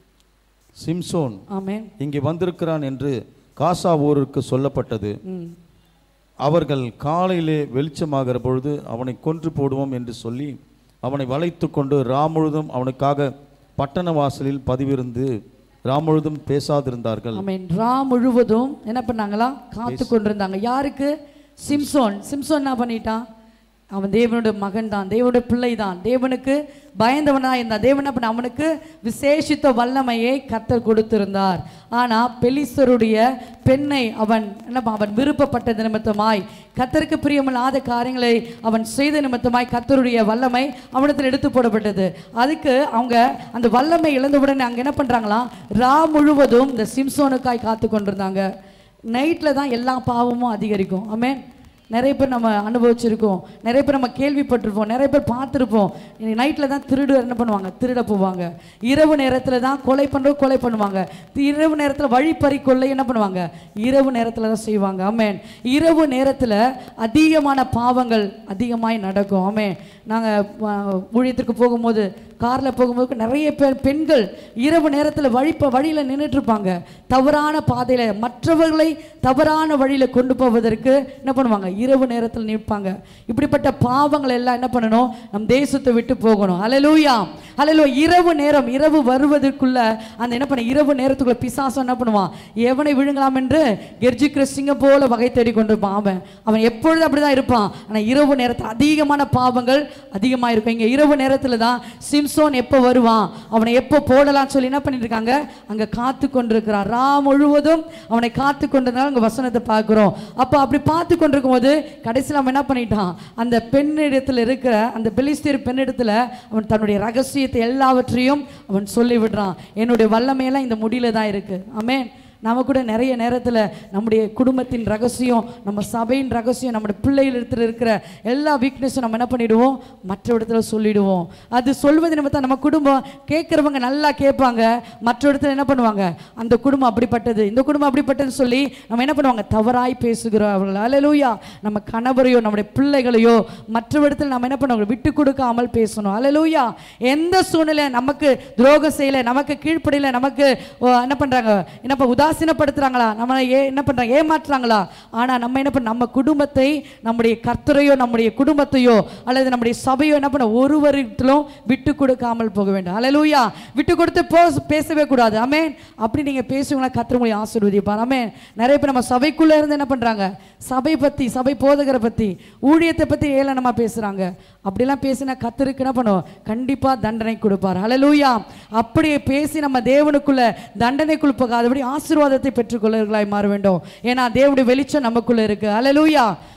சிம்சோன் ஆமென் இங்கே வந்திருக்கிறான் என்று காசா ஊருக்கு சொல்லப்பட்டது ம் அவர்கள் காலையிலே வெளிச்சமாகிற பொழுது அவனை கொன்று போடுவோம் என்று சொல்லி அவனை வளைத்து கொண்டு ராமுழுதும் அவனுக்காக பட்டண வாசலில் பதிவிருந்து ராமுழுதும் பேசாதிருந்தார்கள் ஆமென் ரா முழுவதும் என்ன பண்ணாங்களா காத்து கொண்டிருந்தாங்க யாருக்கு சிம்சோன் சிம்சோன் என்ன பண்ணிட்டான் அவன் தேவனுடைய மகன் தான் தேவனுடைய பிள்ளை தான் தேவனுக்கு பயந்தவனா இருந்தான் தேவன் என்ன பண்ண அவனுக்கு விசேஷித்த வல்லமையை கர்த்தர் கொடுத்திருந்தார் ஆனா பெலிஸ்தருடைய பெண்ணை அவன் என்ன ப- அவன் விருப்பப்பட்டது நிமித்தமாய் கர்த்தருக்கு பிரியமில்லாத காரியங்களை அவன் செய்த நிமித்தமாய் கர்த்தருடைய வல்லமை அவனிடத்தில் எடுத்து போடப்பட்டது அதுக்கு அவங்க அந்த வல்லமை இழந்தவுடனே அங்க என்ன பண்றாங்களாம் ரா முழுவதும் இந்த சிம்சோனுக்காய் காத்து கொண்டிருந்தாங்க நைட்டில் தான் எல்லா பாவமும் அதிகரிக்கும் ஆமென் நிறைய பேர் நம்ம அனுபவிச்சிருக்கோம் நிறைய பேர் நம்ம கேள்விப்பட்டிருப்போம் நிறைய பேர் பார்த்துருப்போம் நைட்டில் தான் திருடு என்ன பண்ணுவாங்க திருட போவாங்க இரவு நேரத்தில் தான் கொலை பண்ணுறது கொலை பண்ணுவாங்க இரவு நேரத்தில் வழிப்பறி கொள்ளை என்ன பண்ணுவாங்க இரவு நேரத்தில் தான் செய்வாங்க ஆமென் இரவு நேரத்தில் அதிகமான பாவங்கள் அதிகமாய் நடக்கும் ஆமென் நாங்கள் ஊழியத்திற்கு போகும்போது காரில் போகும்போது நிறைய பேர் பெண்கள் இரவு நேரத்தில் வழிப்ப வழியில் நின்றுட்டு இருப்பாங்க தவறான பாதையில் மற்றவர்களை தவறான வழியில் கொண்டு போவதற்கு என்ன பண்ணுவாங்க இரவு நேரத்தில் நிற்பாங்க இப்படிப்பட்ட பாவங்கள் எல்லாம் என்ன பண்ணணும் நம் தேசத்தை விட்டு போகணும் அலலூயா அலலோ இரவு நேரம் இரவு வருவதற்குள்ள அந்த என்ன பண்ண இரவு நேரத்துக்குள்ள பிசாசம் என்ன பண்ணுவான் எவனை விழுங்கலாம் என்று கெர்ஜிக்கிற சிங்கம் போல வகை தேடி கொண்டிருப்பான் அவன் அவன் எப்பொழுதும் அப்படிதான் இருப்பான் ஆனா இரவு நேரத்தில் அதிகமான பாவங்கள் அதிகமாக இருக்கும் இங்க இரவு நேரத்தில் தான் சிம்சோன் எப்போ வருவான் அவனை எப்போ போடலாம்னு சொல்லி என்ன பண்ணிட்டு இருக்காங்க அங்க காத்து கொண்டிருக்கிறான் ரா முழுவதும் அவனை காத்து கொண்டிருந்தால் அங்க வசனத்தை பார்க்கிறோம் அப்போ அப்படி பார்த்து கொண்டிருக்கும் போது கடைசியில் அவன் என்ன பண்ணிட்டான் அந்த பெண்ணிடத்தில் இருக்கிற அந்த பெலிஸ்தீர் பெண்ணிடத்தில் அவன் தன்னுடைய ரகசியத்தை எல்லாவற்றையும் அவன் சொல்லி விடுறான் என்னுடைய வல்லமையெல்லாம் இந்த முடியில தான் இருக்கு ஆமென் நாம கூட நிறைய நேரத்தில் நம்முடைய குடும்பத்தின் ரகசியம் நம்ம சபையின் ரகசியம் நம்முடைய பிள்ளைகள் இடத்துல இருக்கிற எல்லா வீக்னஸும் நம்ம என்ன பண்ணிடுவோம் மற்ற இடத்துல சொல்லிடுவோம் அது சொல்வது நிமித்தம் நம்ம குடும்பம் கேட்குறவங்க நல்லா கேட்பாங்க மற்ற இடத்துல என்ன பண்ணுவாங்க அந்த குடும்பம் அப்படிப்பட்டது இந்த குடும்பம் அப்படிப்பட்டதுன்னு சொல்லி நம்ம என்ன பண்ணுவாங்க தவறாய் பேசுகிறவர்கள் அலலூயா நம்ம கணவரையோ நம்முடைய பிள்ளைகளையோ மற்ற இடத்துல நம்ம என்ன பண்ணுவாங்க விட்டு கொடுக்காமல் பேசணும் அலலூயா எந்த சூழ்நிலை நமக்கு துரோகம் செய்யல நமக்கு கீழ்ப்படியில நமக்கு ஓ, என்ன பண்றாங்க என்னப்பா உதாசீனப்படுத்துறாங்களா நம்மளை ஏ என்ன பண்றாங்க ஏமாற்றுறாங்களா ஆனா நம்ம என்ன பண்ண நம்ம குடும்பத்தை நம்முடைய கர்த்தரையோ நம்முடைய குடும்பத்தையோ அல்லது நம்முடைய சபையோ என்ன பண்ண ஒருவரிடத்திலும் விட்டு கொடுக்காமல் போக வேண்டும் அல்லேலூயா விட்டு கொடுத்து போ பேசவே கூடாது ஆமென் அப்படி நீங்க பேசுவீங்களா கர்த்தர் உங்களை ஆசீர்வதிப்பார் ஆமென் நிறைய பேர் நம்ம சபைக்குள்ள இருந்து என்ன பண்றாங்க சபை பத்தி சபை போதகரை பத்தி ஊழியத்தை பத்தி ஏளனமா பேசுறாங்க அப்படிலாம் பேசினா கர்த்தருக்கு என்ன பண்ணுவோம் கண்டிப்பா தண்டனை கொடுப்பார் ஹalleluya அப்படியே பேசி நம்ம தேவனுக்குள்ள தண்டனைக்குள் போகாதபடி ஆசீர்வாதத்தை பெற்றுக்கொள்ளவர்களாய் மாற வேண்டும் ஏன்னா தேவனுடைய வெளிச்சம் நமக்குள்ள இருக்கு ஹalleluya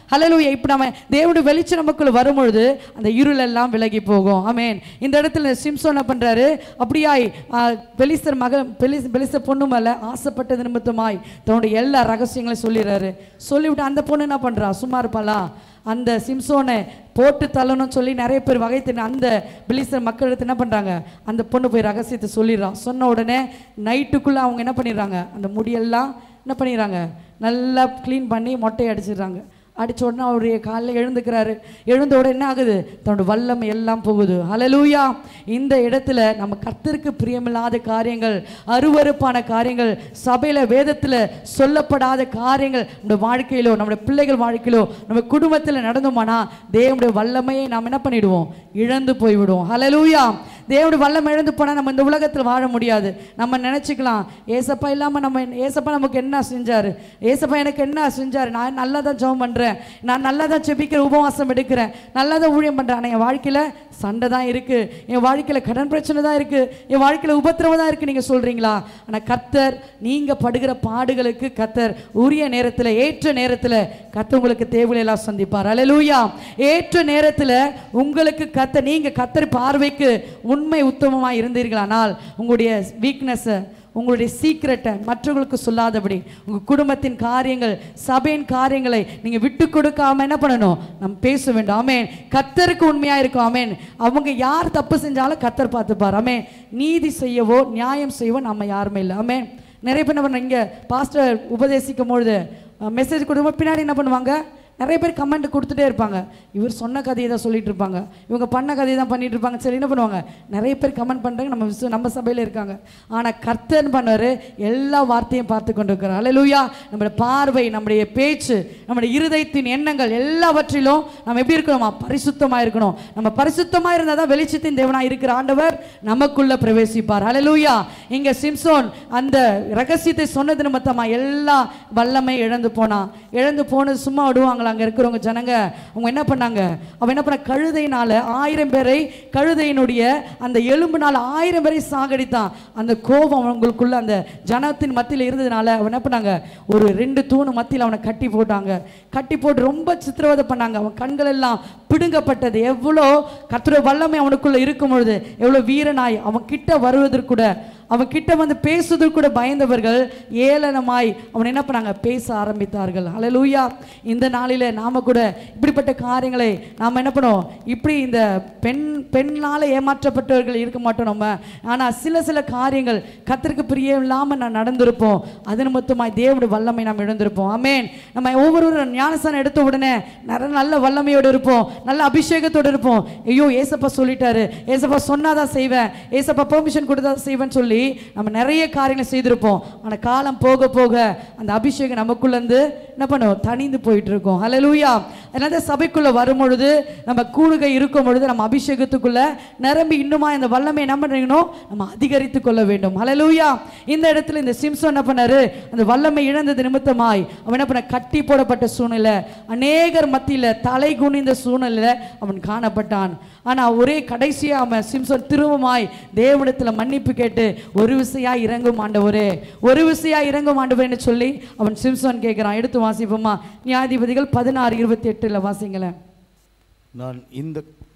ஹalleluya இப்போ நம்ம தேவனுடைய வெளிச்சம் நமக்குள்ள வரும்பொழுது அந்த இருள் எல்லாம் விலகி போகும் ஆமென் இந்த இடத்துல சிம்சோன் என்ன பண்றாரு அப்படியாய் பெலிஸ்தர் மக பெலிஸ் பெலிஸ்தர் பொண்ணு மேல ஆசைப்பட்டது நிமித்தமாய் தன்னுடைய எல்லா ரகசியங்களையும் சொல்லிடுறாரு சொல்லிவிட்டு அந்த பொண்ணு என்ன பண்றா சும்மா இருப்பாளா அந்த சிம்சோனை போட்டு தள்ளணும்னு சொல்லி நிறைய பேர் வகை தின்னு அந்த பிலிஸ்தர் மக்கள் எடுத்து என்ன பண்ணுறாங்க அந்த பொண்ணு போய் ரகசியத்தை சொல்லிடுறான் சொன்ன உடனே நைட்டுக்குள்ளே அவங்க என்ன பண்ணிடுறாங்க அந்த முடியெல்லாம் என்ன பண்ணிடுறாங்க நல்லா க்ளீன் பண்ணி மொட்டை அடிச்சிடுறாங்க அடிச்ச உடனே அவருடைய காலையில் எழுந்துக்கிறாரு எழுந்த உடனே என்ன ஆகுது தன்னோட வல்லமை எல்லாம் போகுது ஹalleluya இந்த இடத்துல நம்ம கர்த்தருக்கு பிரியமில்லாத காரியங்கள் அருவருப்பான காரியங்கள் சபையில வேதத்துல சொல்லப்படாத காரியங்கள் நம்முடைய வாழ்க்கையிலோ நம்முடைய பிள்ளைகள் வாழ்க்கையிலோ நம்ம குடும்பத்தில் நடந்தோமானா தேவனுடைய வல்லமையை நாம் என்ன பண்ணிடுவோம் இழந்து போய்விடுவோம் ஹalleluya தேவனுடைய வல்லம் இழந்து போனால் நம்ம இந்த உலகத்தில் வாழ முடியாது நம்ம நினச்சிக்கலாம் ஏசப்பா இல்லாமல் நம்ம ஏசப்பா நமக்கு என்ன செஞ்சார் ஏசப்பா எனக்கு என்ன செஞ்சார் நான் நல்லா தான் ஜெபம் பண்ணுறேன் நான் நல்லா தான் செபிக்கிற உபவாசம் எடுக்கிறேன் நல்லா தான் ஊழியம் பண்ணுறேன் ஆனால் என் வாழ்க்கையில் சண்டை தான் இருக்குது என் வாழ்க்கையில் கடன் பிரச்சனை தான் இருக்குது என் வாழ்க்கையில் உபத்திரவம் தான் இருக்குது நீங்கள் சொல்கிறீங்களா ஆனால் கர்த்தர் நீங்கள் படுகிற பாடுகளுக்கு கர்த்தர் உரிய நேரத்தில் ஏற்ற நேரத்தில் கர்த்தர் உங்களுக்கு தேவையெல்லாம் சந்திப்பார் அல்லேலூயா ஏற்ற நேரத்தில் உங்களுக்கு கர்த்தர் நீங்கள் கர்த்தர் பார்வைக்கு உண்மை உத்தமமாக இருந்தீர்களானால் உங்களுடைய வீக்னஸை உங்களுடைய சீக்கிரட்டை மற்றவங்களுக்கு சொல்லாதபடி உங்கள் குடும்பத்தின் காரியங்கள் சபையின் காரியங்களை நீங்கள் விட்டு கொடுக்காம என்ன பண்ணணும் நம்ம பேச வேண்டும் ஆமேன் கத்தருக்கு உண்மையாக இருக்கும் ஆமேன் அவங்க யார் தப்பு செஞ்சாலும் கத்தர் பார்த்துப்பார் ஆமேன் நீதி செய்யவோ நியாயம் செய்யவோ நம்ம யாருமே இல்லை ஆமேன் நிறைய பேர் என்ன பண்ணுறாங்க இங்கே பாஸ்டர் உபதேசிக்கும் பொழுது மெசேஜ் கொடுக்கும்போது பின்னாடி என்ன பண்ணுவாங்க நிறைய பேர் கமெண்ட் கொடுத்துட்டே இருப்பாங்க இவர் சொன்ன கதையை தான் சொல்லிட்டு இருப்பாங்க இவங்க பண்ண கதையை தான் பண்ணிட்டு இருப்பாங்க சரி என்ன பண்ணுவாங்க நிறைய பேர் கமெண்ட் பண்ணுறாங்க நம்ம விசு- நம்ம சபையில் இருக்காங்க ஆனால் கர்த்தன் பண்ணவர் எல்லா வார்த்தையும் பார்த்து கொண்டு இருக்கிறார் அல்லேலூயா நம்முடைய பார்வை நம்முடைய பேச்சு நம்முடைய இருதயத்தின் எண்ணங்கள் எல்லாவற்றிலும் நம்ம எப்படி இருக்கணுமா பரிசுத்தமாக இருக்கணும் நம்ம பரிசுத்தமாக இருந்தால் தான் வெளிச்சத்தின் தேவனாக இருக்கிற ஆண்டவர் நமக்குள்ள பிரவேசிப்பார் அல்லேலூயா இங்கே சிம்சோன் அந்த ரகசியத்தை சொன்னது நிமித்தமா எல்லா வல்லமை இழந்து போனான் இழந்து போனது சும்மா விடுவாங்களா அங்கே இருக்கிறவங்க ஜனங்க அவங்க என்ன பண்ணாங்க அவன் என்ன பண்ண கழுதையினால ஆயிரம் பேரை கழுதையினுடைய அந்த எலும்புனால ஆயிரம் பேரை சாகடித்தான் அந்த கோபம் அவங்களுக்குள்ள அந்த ஜனத்தின் மத்தியில் இருந்ததுனால அவன் என்ன பண்ணாங்க ஒரு ரெண்டு தூணு மத்தியில் அவனை கட்டி போட்டாங்க கட்டி போட்டு ரொம்ப சித்திரவதை பண்ணாங்க அவன் கண்கள் எல்லாம் பிடுங்கப்பட்டது எவ்வளோ கர்த்தருடைய வல்லமை அவனுக்குள்ள இருக்கும் பொழுது எவ்வளோ வீரனாய் அவன் கிட்ட வருவதற்கு கூட அவன் கிட்ட வந்து பேசுவதற்கு கூட பயந்தவர்கள் ஏளனமாய் அவன் என்ன பண்ணாங்க பேச ஆரம்பித்தார்கள் ஹalleluya இந்த நாளில நாம கூட இப்படிப்பட்ட காரியங்களை நாம் என்ன பண்ணுவோம் இப்படி இந்த பெண் பெண்ணால ஏமாற்றப்பட்டவர்கள் இருக்க மாட்டோம் நம்ம ஆனா சில சில காரியங்கள் கத்திற்கு பிரியம் இல்லாம நான் நடந்திருப்போம் அது நிமித்தமாய் தேவனுடைய வல்லமை நாம் இழந்திருப்போம் ஆமென் நம்ம ஒவ்வொருவரும் ஞானஸ்தானம் எடுத்த உடனே நிறைய நல்ல வல்லமையோடு இருப்போம் நல்ல அபிஷேகத்தோடு இருப்போம் ஐயோ ஏசப்பா சொல்லிட்டாரு ஏசப்பா சொன்னாதான் செய்வேன் ஏசப்பா பெர்மிஷன் கொடுத்தா செய்வேன்னு சொல்லி நம்ம நிறைய காரியங்களை செய்திருப்போம் ஆனா காலம் போக போக அந்த அபிஷேகம் நமக்குள்ள இருந்து என்ன பண்ணுவோம் தணிந்து போயிட்டு இருக்கோம் ஹalleluya அதனால சபைக்குள்ள வரும் பொழுது நம்ம கூடுகை இருக்கும் பொழுது நம்ம அபிஷேகத்துக்குள்ள நிரம்பி இன்னுமா இந்த வல்லமை என்ன பண்ணணும் நம்ம அதிகரித்து கொள்ள வேண்டும் ஹalleluya இந்த இடத்துல இந்த சிம்சன் என்ன பண்ணாரு அந்த வல்லமை இழந்தது நிமித்தமாய் அவன் என்ன பண்ண கட்டி போடப்பட்ட சூழ்நிலை அநேகர் மத்தியில தலை குனிந்த சூழ்நிலையில அவன் காணப்பட்டான் ஆனா ஒரே கடைசியா அவன் சிம்சன் திரும்பமாய் தேவனிடத்துல மன்னிப்பு கேட்டு ஒரு விசையா இறங்கும் ஆண்டவரே ஒரு விசையா இறங்கும் ஆண்டவரேன்னு சொல்லி அவன் சிம்சன் கேட்கிறான் எடுத்து வாசிப்போமா நியாயாதிபதிகள் பதினாறு இருபத்தி எட்டுல வாசிங்களேன் நான் இந்த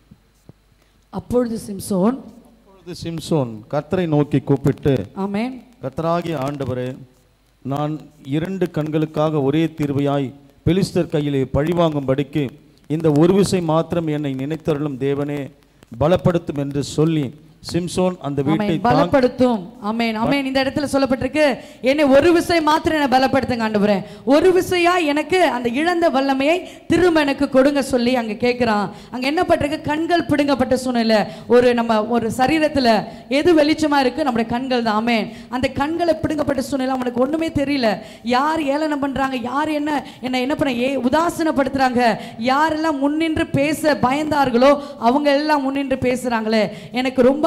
அப்பொழுது சிம்சோன் அப்பொழுது சிம்சோன் கர்த்தரை நோக்கி கூப்பிட்டு ஆமென் கர்த்தராகிய ஆண்டவரே நான் இரண்டு கண்களுக்காக ஒரே தீர்வையாய் பெலிஸ்தர் கையிலே பழிவாங்கும்படிக்கு இந்த ஒரு விசை மாத்திரம் என்னை நினைத்தருளும் தேவனே பலப்படுத்தும் என்று சொல்லி சிம்சோன் அந்த வீட்டை ஆமென் பலப்படுத்தும் ஆமென் ஆமென் இந்த இடத்துல சொல்லப்பட்டிருக்கு என்னை ஒரு விசை மாத்திரம் என்னை பலப்படுத்துங்க ஆண்டவரே ஒரு விசையா எனக்கு அந்த இழந்த வல்லமையை திரும்ப எனக்கு கொடுங்க சொல்லி அங்க கேட்கிறான் அங்க என்ன பட்டிருக்கு கண்கள் பிடுங்கப்பட்ட சூழ்நிலை ஒரு நம்ம ஒரு சரீரத்துல எது வெளிச்சமா இருக்கு நம்முடைய கண்கள் தான் ஆமென் அந்த கண்களை பிடுங்கப்பட்ட சூழ்நிலை அவனுக்கு ஒண்ணுமே தெரியல யார் ஏளனம் பண்றாங்க யார் என்ன என்ன என்ன பண்ண ஏ உதாசீனப்படுத்துறாங்க யாரெல்லாம் முன்னின்று பேச பயந்தார்களோ அவங்க எல்லாம் முன்னின்று பேசுறாங்களே எனக்கு ரொம்ப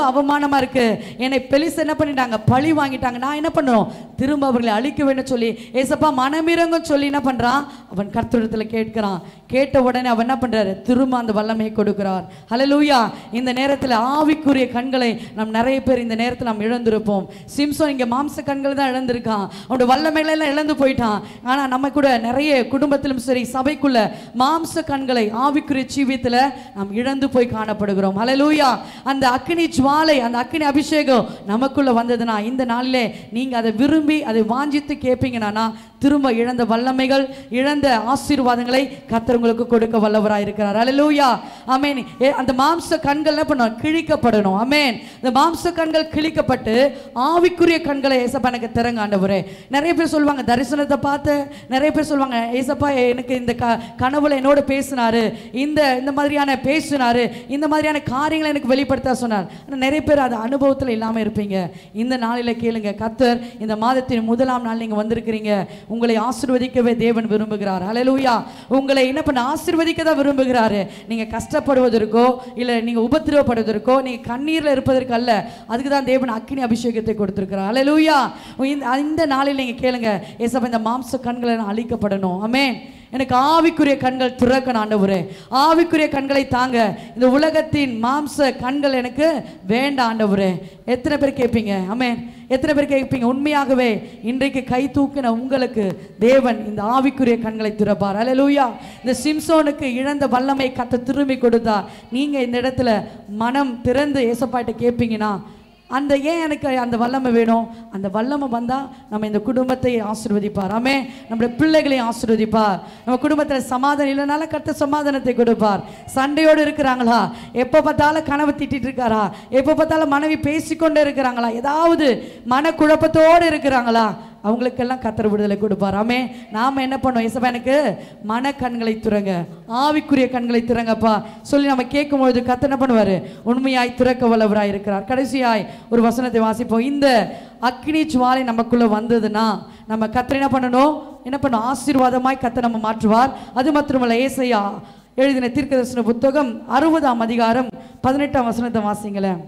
அவமானமா இருக்கு என்னை பெலிஸ் என்ன பண்ணிட்டாங்க பழி வாங்கிட்டாங்க நான் என்ன பண்ணணும் திரும்ப அவர்களை அழிக்க வேண்டும் சொல்லி ஏசப்பா மனமிரங்கும் சொல்லி என்ன பண்றான் அவன் கர்த்தரிடத்துல கேட்கிறான் கேட்ட உடனே அவன் என்ன பண்றாரு திரும்ப அந்த வல்லமையை கொடுக்கிறார் ஹalleluya இந்த நேரத்தில் ஆவிக்குரிய கண்களை நாம் நிறைய பேர் இந்த நேரத்தில் நாம் இழந்திருப்போம் சிம்சோன் இங்க மாம்ச கண்கள் தான் இழந்திருக்கான் அவனுடைய வல்லமைகளை எல்லாம் இழந்து போயிட்டான் ஆனா நம்ம கூட நிறைய குடும்பத்திலும் சரி சபைக்குள்ள மாம்ச கண்களை ஆவிக்குரிய ஜீவியத்துல நாம் இழந்து போய் காணப்படுகிறோம் ஹalleluya அந்த அக்கினி ஜுவாலை அந்த அக்கினி அபிஷேகம் நமக்குள்ள வந்ததுன்னா இந்த நாளிலே நீங்க அதை விரும்பி அதை வாஞ்சித்து கேட்பீங்கன்னா திரும்ப இழந்த வல்லமைகள் இழந்த ஆசீர்வாதங்களை கர்த்தர் உங்களுக்கு கொடுக்க வல்லவராய் இருக்கிறார் அல்லேலூயா ஆமென் ஏ, அந்த மாம்ச கண்கள் என்ன பண்ணணும் கிழிக்கப்படணும் ஆமென் இந்த மாம்ச கண்கள் கிழிக்கப்பட்டு ஆவிக்குரிய கண்களை ஏசப்பா எனக்கு திறங்க ஆண்டவரே நிறைய பேர் சொல்லுவாங்க தரிசனத்தை பார்த்து நிறைய பேர் சொல்லுவாங்க ஏசப்பா எனக்கு இந்த க கனவுல என்னோட பேசினாரு இந்த இந்த மாதிரியான பேசினாரு இந்த மாதிரியான காரியங்களை எனக்கு வெளிப்படுத்த சொன்னார் ஆனா நிறைய பேர் அது அனுபவத்தில் இல்லாமல் இருப்பீங்க இந்த நாளில கேளுங்க கர்த்தர் இந்த மாதத்தின் முதலாம் நாள் நீங்க வந்திருக்கிறீங்க உங்களை ஆசீர்வதிக்கவே தேவன் விரும்புகிறார் ஹalleluya உங்களை என்ன பண்ண ஆசீர்வதிக்க தான் விரும்புகிறாரு நீங்க கஷ்டப்படுவதற்கோ இல்ல நீங்க உபத்திரவப்படுவதற்கோ நீங்க கண்ணீர்ல இருப்பதற்கு அல்ல அதுக்கு தான் தேவன் அக்கினி அபிஷேகத்தை கொடுத்திருக்கிறார் ஹalleluya இந்த இந்த நாளில் நீங்க கேளுங்க ஏசப்பா இந்த மாம்ச கண்களை நான் அழிக்கப்படணும் ஆமென் எனக்கு ஆவிக்குரிய கண்கள் திறக்கணும் ஆண்டவரே ஆவிக்குரிய கண்களை தாங்க இந்த உலகத்தின் மாம்ச கண்கள் எனக்கு வேண்டாம் ஆண்டவரே எத்தனை பேர் கேட்பீங்க ஆமென் எத்தனை பேர் கேட்பீங்க உண்மையாகவே இன்றைக்கு கை தூக்கின உங்களுக்கு தேவன் இந்த ஆவிக்குரிய கண்களை திறப்பார் அல்லேலூயா இந்த சிம்சோனுக்கு இழந்த வல்லமை கத்த திரும்பி கொடுத்தா நீங்க இந்த இடத்துல மனம் திறந்து ஏசப்பாட்ட கேட்பீங்கன்னா அந்த ஏன் எனக்கு அந்த வல்லமை வேணும் அந்த வல்லமை வந்தா நம்ம இந்த குடும்பத்தை ஆசீர்வதிப்பார் ஆமே நம்முடைய பிள்ளைகளையும் ஆசீர்வதிப்பார் நம்ம குடும்பத்தில் சமாதானம் இல்லைனால கர்த்த சமாதானத்தை கொடுப்பார் சண்டையோடு இருக்கிறாங்களா எப்போ பார்த்தாலும் கனவு திட்டிட்டு இருக்காரா எப்போ பார்த்தாலும் மனைவி பேசிக்கொண்டே இருக்கிறாங்களா ஏதாவது மனக்குழப்பத்தோடு இருக்கிறாங்களா அவங்களுக்கெல்லாம் கத்தர் விடுதலை கொடுப்பார் ஆமே நாம என்ன பண்ணோம் இசப்பா எனக்கு மன கண்களை திறங்க ஆவிக்குரிய கண்களை திறங்கப்பா சொல்லி நம்ம கேட்கும்பொழுது கத்தர் என்ன பண்ணுவாரு உண்மையாய் திறக்க வல்லவராய் இருக்கிறார் கடைசியாய் ஒரு வசனத்தை வாசிப்போம் இந்த அக்னி ஜுவாலை நமக்குள்ள வந்ததுன்னா நம்ம கத்தர் என்ன பண்ணணும் என்ன பண்ணணும் ஆசீர்வாதமாய் கத்தர் நம்ம மாற்றுவார் அது மாத்திரமல்ல ஏசையா எழுதின தீர்க்கதரிசன புத்தகம் அறுபதாம் அதிகாரம் பதினெட்டாம் வசனத்தை வாசிங்களேன்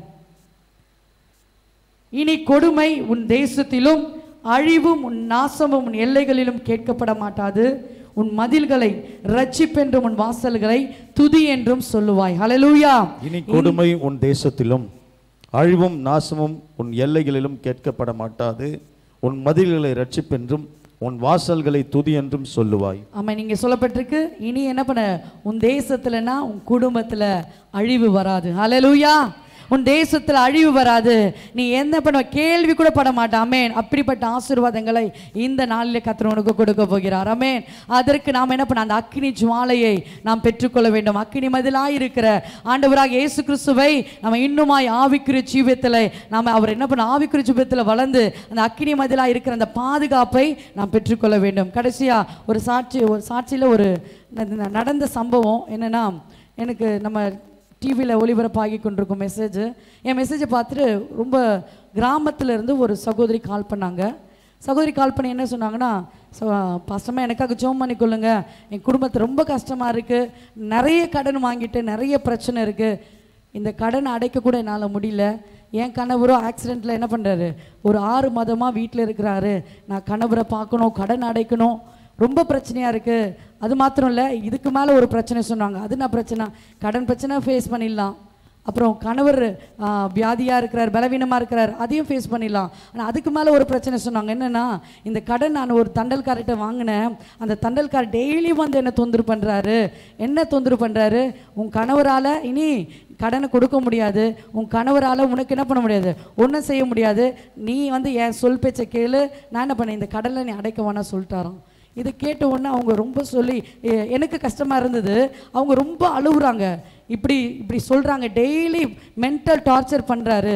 இனி கொடுமை உன் தேசத்திலும் அழிவும் உன் நாசமும் உன் எல்லைகளிலும் கேட்கப்பட மாட்டாது உன் மதில்களை ரட்சிப்பென்றும் உன் வாசல்களை துதி என்றும் சொல்லுவாய் ஹalleluya இனி கொடுமை உன் தேசத்திலும் அழிவும் நாசமும் உன் எல்லைகளிலும் கேட்கப்பட மாட்டாது உன் மதில்களை ரட்சிப்பென்றும் உன் வாசல்களை துதி என்றும் சொல்லுவாய் ஆமா நீங்க சொல்லப்பட்டிருக்கு இனி என்ன பண்ண உன் தேசத்துலனா உன் குடும்பத்துல அழிவு வராது ஹalleluya உன் தேசத்துல அழிவு வராது நீ என்ன பண்ண கேள்வி கூட பட மாட்டான் ஆமென் அப்படிப்பட்ட ஆசீர்வாதங்களை இந்த நாளிலே கர்த்தர் உனக்கு கொடுக்க போகிறார் ஆமென் அதற்கு நாம் என்ன பண்ண அந்த அக்கினி ஜுவாலையை நாம் பெற்றுக்கொள்ள வேண்டும் அக்கினி மதிலாய் இருக்கிற ஆண்டவராக இயேசு கிறிஸ்துவை நம்ம இன்னுமாய் ஆவிக்குரிய ஜீவியத்தில் நாம் அவர் என்ன பண்ண ஆவிக்குரிய ஜீவியத்தில் வளர்ந்து அந்த அக்கினி மதிலாய் இருக்கிற அந்த பாதுகாப்பை நாம் பெற்றுக்கொள்ள வேண்டும் கடைசியா ஒரு சாட்சி ஒரு சாட்சியில் ஒரு ந- நடந்த சம்பவம் என்னன்னா எனக்கு நம்ம டிவியில் ஒளிபரப்பாகி கொண்டிருக்கும் மெசேஜ் என் மெசேஜை பார்த்துட்டு ரொம்ப கிராமத்துல இருந்து ஒரு சகோதரி கால் பண்ணாங்க சகோதரி கால் பண்ணி என்ன சொன்னாங்கன்னா ஸோ பசமாக எனக்காக ஜோம் பண்ணி கொள்ளுங்க என் குடும்பத்து ரொம்ப கஷ்டமாக இருக்குது நிறைய கடன் வாங்கிட்டு நிறைய பிரச்சனை இருக்குது இந்த கடனை அடைக்க கூட என்னால் முடியல என் கணவரோ ஆக்சிடெண்ட்டில் என்ன பண்ணுறாரு ஒரு ஆறு மாதமாக வீட்டில் இருக்கிறாரு நான் கணவரை பார்க்கணும் கடன் அடைக்கணும் ரொம்ப பிரச்சனையாக இருக்குது அது மாத்திரம் இல்லை இதுக்கு மேலே ஒரு பிரச்சனை சொன்னாங்க அது என்ன பிரச்சனை கடன் பிரச்சனை ஃபேஸ் பண்ணிடலாம் அப்புறம் கணவர் வியாதியாக இருக்கிறார் பலவீனமாக இருக்கிறார் அதையும் ஃபேஸ் பண்ணிடலாம் ஆனால் அதுக்கு மேலே ஒரு பிரச்சனை சொன்னாங்க என்னென்னா இந்த கடன் நான் ஒரு தண்டல்கார்ட்ட வாங்கினேன் அந்த தண்டல்கார் டெய்லி வந்து என்ன தொந்தரவு பண்ணுறாரு என்ன தொந்தரவு பண்ணுறாரு உன் கணவரால் இனி கடனை கொடுக்க முடியாது உன் கணவரால் உனக்கு என்ன பண்ண முடியாது ஒன்றும் செய்ய முடியாது நீ வந்து என் சொல் பேச்சை கேளு நான் என்ன பண்ணேன் இந்த கடனை நீ அடைக்க வேணாம் சொல்லிட்டாராம் இதை கேட்ட உடனே அவங்க ரொம்ப சொல்லி எ- எனக்கு கஷ்டமாக இருந்தது அவங்க ரொம்ப அழுகுறாங்க இப்படி இப்படி சொல்கிறாங்க டெய்லி மென்டல் டார்ச்சர் பண்ணுறாரு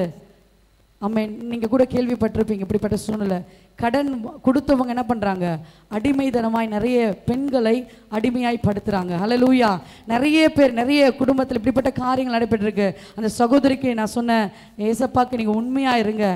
ஆமாம் நீங்கள் கூட கேள்விப்பட்டிருப்பீங்க இப்படிப்பட்ட சூழ்நிலை கடன் வ- கொடுத்தவங்க என்ன பண்ணுறாங்க அடிமைத்தனமாய் நிறைய பெண்களை அடிமையாய் படுத்துகிறாங்க ஹalleluya நிறைய பேர் நிறைய குடும்பத்தில் இப்படிப்பட்ட காரியங்கள் நடைபெற்றிருக்கு அந்த சகோதரிக்கு நான் சொன்னேன் ஏசப்பாக்கு நீங்கள் உண்மையாக இருங்க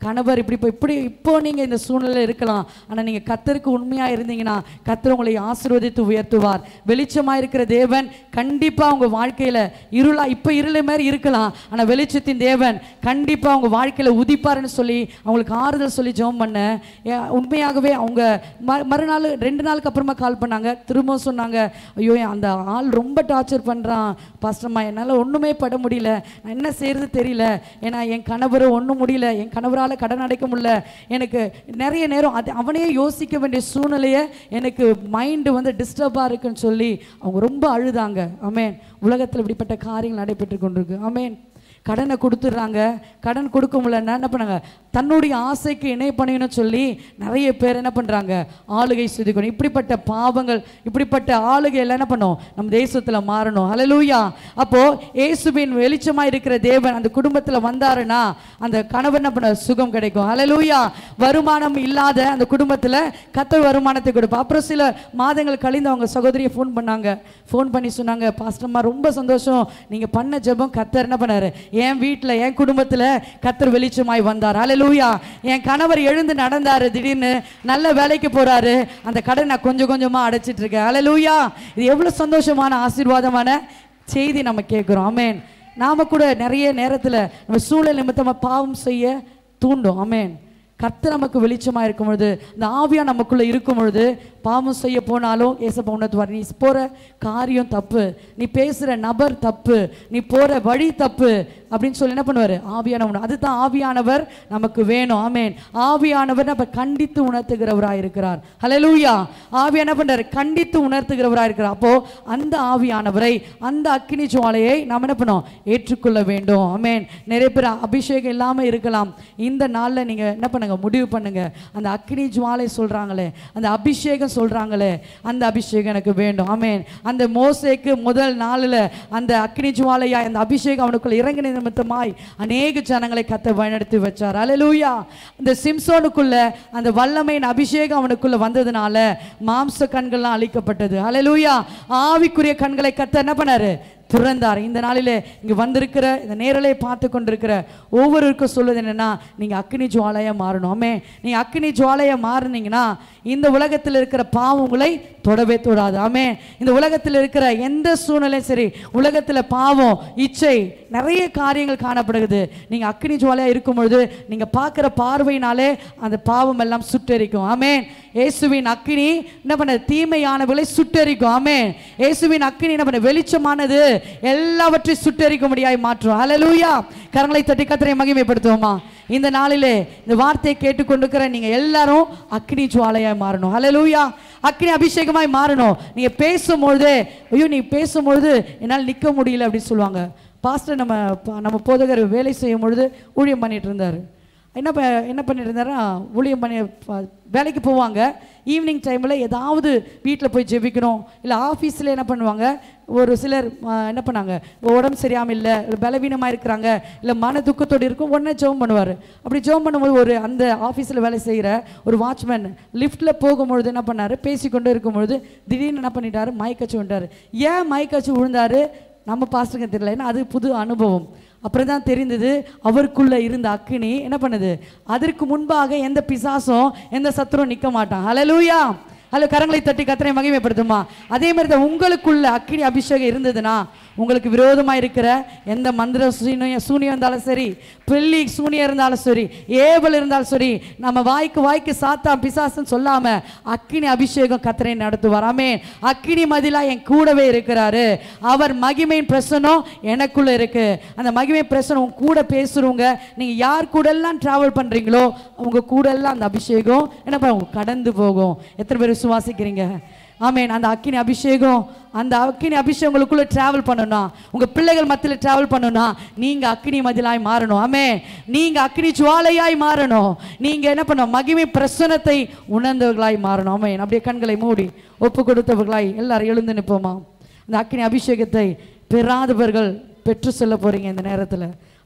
கணவர் இப்படி இப்போ இப்படி இப்போ நீங்கள் இந்த சூழ்நிலையில் இருக்கலாம் ஆனால் நீங்கள் கத்தருக்கு உண்மையாக இருந்தீங்கன்னா கத்தர் உங்களை ஆசீர்வதித்து உயர்த்துவார் வெளிச்சமாக இருக்கிற தேவன் கண்டிப்பாக உங்கள் வாழ்க்கையில் இருளா இப்போ இருள மாதிரி இருக்கலாம் ஆனால் வெளிச்சத்தின் தேவன் கண்டிப்பாக உங்கள் வாழ்க்கையில் உதிப்பாருன்னு சொல்லி அவங்களுக்கு ஆறுதல் சொல்லி ஜெபம் பண்ணேன் ஏன் உண்மையாகவே அவங்க ம மறுநாள் ரெண்டு நாளுக்கு அப்புறமா கால் பண்ணாங்க திரும்பவும் சொன்னாங்க ஐயோ அந்த ஆள் ரொம்ப டார்ச்சர் பண்ணுறான் பாஸ்டர்மா என்னால் ஒன்றுமே பட முடியல நான் என்ன செய்யறது தெரியல ஏன்னா என் கணவர் ஒன்றும் முடியல என் கணவரால் கடன் அடைக்க முடியல எனக்கு நிறைய நேரம் அது அவனையே யோசிக்க வேண்டிய சூழ்நிலையை எனக்கு மைண்டு வந்து டிஸ்டர்பாக இருக்குன்னு சொல்லி அவங்க ரொம்ப அழுதாங்க ஆமென் உலகத்தில் இப்படிப்பட்ட காரியங்கள் நடைபெற்று கொண்டிருக்கு ஆமென் கடனை கொடுத்துட்றாங்க கடன் கொடுக்க முடியலன்னா என்ன பண்ணாங்க தன்னுடைய ஆசைக்கு இணை பண்ணிக்கணும்னு சொல்லி நிறைய பேர் என்ன பண்ணுறாங்க ஆளுகை சுதிக்கணும் இப்படிப்பட்ட பாவங்கள் இப்படிப்பட்ட ஆளுகை எல்லாம் என்ன பண்ணும் நம்ம தேசத்தில் மாறணும் ஹalleluya அப்போ இயேசுவின் வெளிச்சமாக இருக்கிற தேவன் அந்த குடும்பத்தில் வந்தாருன்னா அந்த கணவன் என்ன பண்ண சுகம் கிடைக்கும் ஹalleluya வருமானம் இல்லாத அந்த குடும்பத்தில் கத்தர் வருமானத்தை கொடுப்போம் அப்புறம் சில மாதங்கள் கழிந்து அவங்க சகோதரியை ஃபோன் பண்ணாங்க ஃபோன் பண்ணி சொன்னாங்க பாஸ்டர்மா ரொம்ப சந்தோஷம் நீங்கள் பண்ண ஜெபம் கத்தர் என்ன பண்ணாரு என் வீட்டில் என் குடும்பத்தில் கத்தர் வெளிச்சமாய் வந்தார் ஹalleluya என் கணவர் எழுந்து நடந்தாரு திடீர்னு நல்ல வேலைக்கு போறாரு அந்த கடை நான் கொஞ்சம் கொஞ்சமாக அடைச்சிட்டு இருக்கேன் ஹalleluya இது எவ்வளோ சந்தோஷமான ஆசீர்வாதமான செய்தி நம்ம கேட்குறோம் ஆமென் நாம கூட நிறைய நேரத்தில் நம்ம சூழல் நிமித்தமாக பாவம் செய்ய தூண்டும் ஆமென் கர்த்தர் நமக்கு வெளிச்சமாக இருக்கும் பொழுது இந்த ஆவியா நமக்குள்ள இருக்கும் பொழுது பாவம் செய்ய போனாலும் ஏசப்பா உணர்த்துவார் நீ போகிற காரியம் தப்பு நீ பேசுகிற நபர் தப்பு நீ போகிற வழி தப்பு அப்படின்னு சொல்லி என்ன பண்ணுவார் ஆவியானவர் அதுதான் ஆவியானவர் நமக்கு வேணும் ஆமேன் ஆவியானவர் நம்ம கண்டித்து உணர்த்துகிறவராக இருக்கிறார் ஹalleluya ஆவியான என்ன பண்றாரு கண்டித்து உணர்த்துகிறவராக இருக்கிறார் அப்போ அந்த ஆவியானவரை அந்த அக்கினி ஜுவாலையை நாம் என்ன பண்ணோம் ஏற்றுக்கொள்ள வேண்டும் ஆமேன் நிறைய பேர் அபிஷேகம் இல்லாமல் இருக்கலாம் இந்த நாளில் நீங்கள் என்ன பண்ணுங்க முடிவு பண்ணுங்க அந்த அக்கினி ஜுவாலை சொல்றாங்களே அந்த அபிஷேகம் சொல்றாங்களே அந்த அபிஷேகம் எனக்கு வேண்டும் ஆமேன் அந்த மோசேக்கு முதல் நாளில் அந்த அக்கினி ஜுவாலையா அந்த அபிஷேகம் அவனுக்குள்ள இறங்கின நிமித்தமாய் அநேக ஜனங்களை கத்த வழிநடத்தி வச்சார் அலலூயா இந்த சிம்சோனுக்குள்ள அந்த வல்லமையின் அபிஷேகம் அவனுக்குள்ள வந்ததுனால மாம்ச கண்கள்லாம் அழிக்கப்பட்டது அலலூயா ஆவிக்குரிய கண்களை கத்த என்ன பண்ணாரு திறந்தார் இந்த நாளிலே இங்கே வந்திருக்கிற இந்த நேரலை பார்த்து கொண்டிருக்கிற ஒவ்வொருவருக்கும் சொல்வது என்னன்னா நீங்கள் அக்னி ஜுவாலையாக மாறணும் ஆமே நீங்கள் அக்னி ஜுவாலையாக மாறினீங்கன்னா இந்த உலகத்தில் இருக்கிற பாவம் உங்களை தொடவே தொடாது ஆமே இந்த உலகத்தில் இருக்கிற எந்த சூழ்நிலையும் சரி உலகத்தில் பாவம் இச்சை நிறைய காரியங்கள் காணப்படுகிறது நீங்கள் அக்னி ஜுவாலையாக இருக்கும் பொழுது நீங்கள் பார்க்குற பார்வையினாலே அந்த பாவம் எல்லாம் சுட்டெரிக்கும் ஆமென் இயேசுவின் அக்கினி என்ன பண்ண தீமையானவர்களை சுட்டெரிக்கும் ஆமென் இயேசுவின் அக்கினி என்ன பண்ண வெளிச்சமானது எல்லாவற்றையும் சுட்டெரிக்க முடியாய் மாற்றும் ஹalleluya கரங்களை தட்டி கத்தரை மகிமைப்படுத்துவோமா இந்த நாளிலே இந்த வார்த்தையை கேட்டுக்கொண்டிருக்கிற நீங்க எல்லாரும் அக்னி ஜுவாலையாய் மாறணும் ஹalleluya அக்னி அபிஷேகமாய் மாறணும் நீங்க பேசும்பொழுது ஐயோ நீ பேசும்பொழுது என்னால் நிற்க முடியல அப்படின்னு சொல்லுவாங்க பாஸ்டர் நம்ம ப- நம்ம போதகர் வேலை செய்யும் பொழுது ஊழியம் பண்ணிட்டு இருந்தார் என்ன ப என்ன பண்ணிட்டு இருந்தாருன்னா ஊழியம் பண்ணி ப- வேலைக்கு போவாங்க ஈவினிங் டைமில் ஏதாவது வீட்டில் போய் ஜெபிக்கணும் இல்லை ஆஃபீஸில் என்ன பண்ணுவாங்க ஒரு சிலர் ஆ, என்ன பண்ணாங்க உடம்பு சரியாமல் இல்லை பலவீனமாக இருக்கிறாங்க இல்லை மன துக்கத்தோடு இருக்கும் உடனே ஜெபம் பண்ணுவார் அப்படி ஜெபம் பண்ணும்போது ஒரு அந்த ஆஃபீஸில் வேலை செய்கிற ஒரு வாட்ச்மேன் லிஃப்ட்டில் போகும்பொழுது என்ன பண்ணார் பேசிக்கொண்டு இருக்கும்பொழுது திடீர்னு என்ன பண்ணிட்டாரு மயக்கச்சு விட்டார் ஏன் மயக்கச்சு விழுந்தாரு நம்ம பாஸ்டருக்கு தெரியல ஏன்னா அது புது அனுபவம் அப்புறம் தான் தெரிந்தது அவருக்குள்ள இருந்த அக்கினி என்ன பண்ணுது அதற்கு முன்பாக எந்த பிசாசும் எந்த சத்துரும் நிற்க மாட்டான் ஹalleluya அல்ல கரங்களை தட்டி கத்தனை மகிமைப்படுத்துமா அதே மாதிரி தான் உங்களுக்குள்ள அக்கினி அபிஷேகம் இருந்ததுன்னா உங்களுக்கு விரோதமாக இருக்கிற எந்த மந்திர சூனியம் சூனியம் இருந்தாலும் சரி பில்லி சூனியம் இருந்தாலும் சரி ஏவல் இருந்தாலும் சரி நம்ம வாய்க்கு வாய்க்கு சாத்தா பிசாசுன்னு சொல்லாம அக்கினி அபிஷேகம் கத்தனை நடத்துவார் ஆமென் அக்கினி மதிலா என் கூடவே இருக்கிறாரு அவர் மகிமையின் பிரசனம் எனக்குள்ள இருக்கு அந்த மகிமை பிரசனம் உங்க கூட பேசுறவங்க நீங்க யார் கூட எல்லாம் டிராவல் பண்றீங்களோ உங்க கூட எல்லாம் அந்த அபிஷேகம் என்ன பண்ணும் கடந்து போகும் எத்தனை பேர் விசுவாசிக்கிறீங்க ஆமென் அந்த அக்கினி அபிஷேகம் அந்த அக்கினி அபிஷேகம் உங்களுக்குள்ள டிராவல் பண்ணணும் உங்க பிள்ளைகள் மத்தியில் டிராவல் பண்ணணும் நீங்க அக்கினி மதிலாய் மாறணும் ஆமே நீங்க அக்கினி ஜுவாலையாய் மாறணும் நீங்க என்ன பண்ணணும் மகிமை பிரசனத்தை உணர்ந்தவர்களாய் மாறணும் ஆமே அப்படியே கண்களை மூடி ஒப்பு கொடுத்தவர்களாய் எல்லாரும் எழுந்து நிற்போமா அந்த அக்கினி அபிஷேகத்தை பெறாதவர்கள் பெற்று செல்ல போறீங்க இந்த நேரத்தில்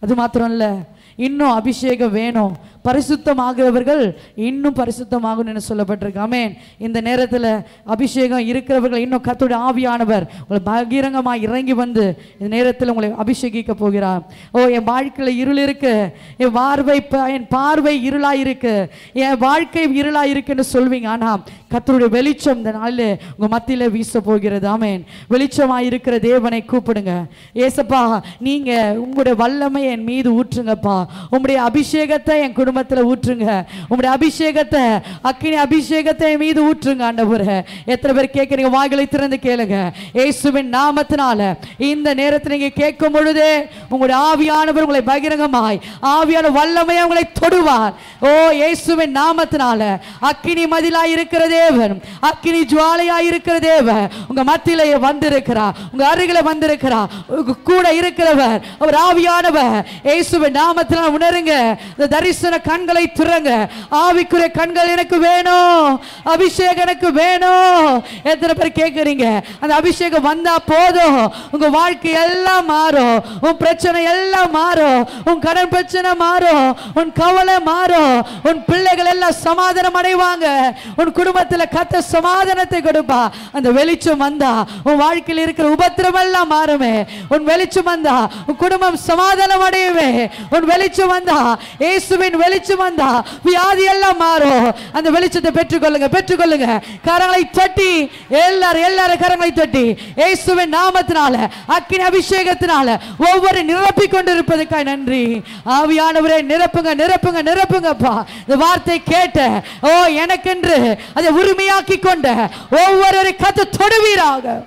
அது மாத்திரம் இல்ல இன்னும் அபிஷேகம் வேணும் பரிசுத்தமாகிறவர்கள் இன்னும் பரிசுத்தமாகும் என்று சொல்லப்பட்டிருக்கு ஆமென் இந்த நேரத்தில் அபிஷேகம் இருக்கிறவர்கள் இன்னும் கர்த்தருடைய ஆவியானவர் உங்களை பகிரங்கமாக இறங்கி வந்து இந்த நேரத்தில் உங்களை அபிஷேகிக்க போகிறார் ஓ என் வாழ்க்கையில் இருள் இருக்கு என் பார்வை ப- என் பார்வை இருளாக இருக்கு என் வாழ்க்கை இருளாக இருக்குன்னு சொல்வீங்க ஆனால் கர்த்தருடைய வெளிச்சம் இந்த நாளில் உங்கள் மத்தியில் வீச போகிறது ஆமென் வெளிச்சமாக இருக்கிற தேவனை கூப்பிடுங்க ஏசப்பா நீங்க உங்களுடைய வல்லமை என் மீது ஊற்றுங்கப்பா உங்களுடைய அபிஷேகத்தை என் குடும்பத்தில் ஊற்றுங்க உங்களுடைய அபிஷேகத்தை அக்கினி அபிஷேகத்தை என் மீது ஊற்றுங்க ஆண்டவரே எத்தனை பேர் கேட்குறீங்க வாய்களை திறந்து கேளுங்க இயேசுவின் நாமத்தினால இந்த நேரத்தில் நீங்க கேட்கும் பொழுதே உங்களுடைய ஆவியானவர் உங்களை பகிரங்கமாய் ஆவியான வல்லமையை உங்களை தொடுவார் ஓ இயேசுவின் நாமத்தினால அக்கினி மதிலாய் இருக்கிற தேவன் அக்கினி ஜுவாலையாய் இருக்கிற தேவன் உங்க மத்தியில வந்திருக்கிறார் உங்க அருகில வந்திருக்கிறார் உங்க கூட இருக்கிறவர் அவர் ஆவியானவர் இயேசுவின் நாமத்தினால் உணருங்க இந்த தரிசன கண்களை துறங்க ஆவிக்குரிய கண்கள் எனக்கு வேணும் அபிஷேகம் எனக்கு வேணும் எத்தனை பேர் கேட்குறீங்க அந்த அபிஷேகம் வந்தா போதும் உங்க வாழ்க்கை எல்லாம் மாறும் உன் பிரச்சனை எல்லாம் மாறும் உன் கடன் பிரச்சனை மாறும் உன் கவலை மாறும் உன் பிள்ளைகள் எல்லாம் சமாதானம் அடைவாங்க உன் குடும்பத்தில் கத்த சமாதானத்தை கொடுப்பா அந்த வெளிச்சம் வந்தா உன் வாழ்க்கையில் இருக்கிற உபத்திரம் எல்லாம் மாறுமே உன் வெளிச்சம் வந்தா உன் குடும்பம் சமாதானம் அடையுமே உன் வெளிச்சம் வந்தா இயேசுவின் வெளிச்சம் வந்தா வியாதி எல்லாம் மாறும் அந்த வெளிச்சத்தை பெற்றுக்கொள்ளுங்க பெற்றுக்கொள்ளுங்க கரங்களை தட்டி எல்லாரும் எல்லாரும் கரங்களை தட்டி இயேசுவின் நாமத்தினால அக்கினி அபிஷேகத்தினால ஒவ்வொரு நிரப்பிக் கொண்டிருப்பதற்காய் நன்றி ஆவியானவரே நிரப்புங்க நிரப்புங்க நிரப்புங்கப்பா இந்த வார்த்தை கேட்ட ஓ எனக்கென்று அதை உரிமையாக்கி கொண்ட ஒவ்வொரு கத்து தொடுவீராக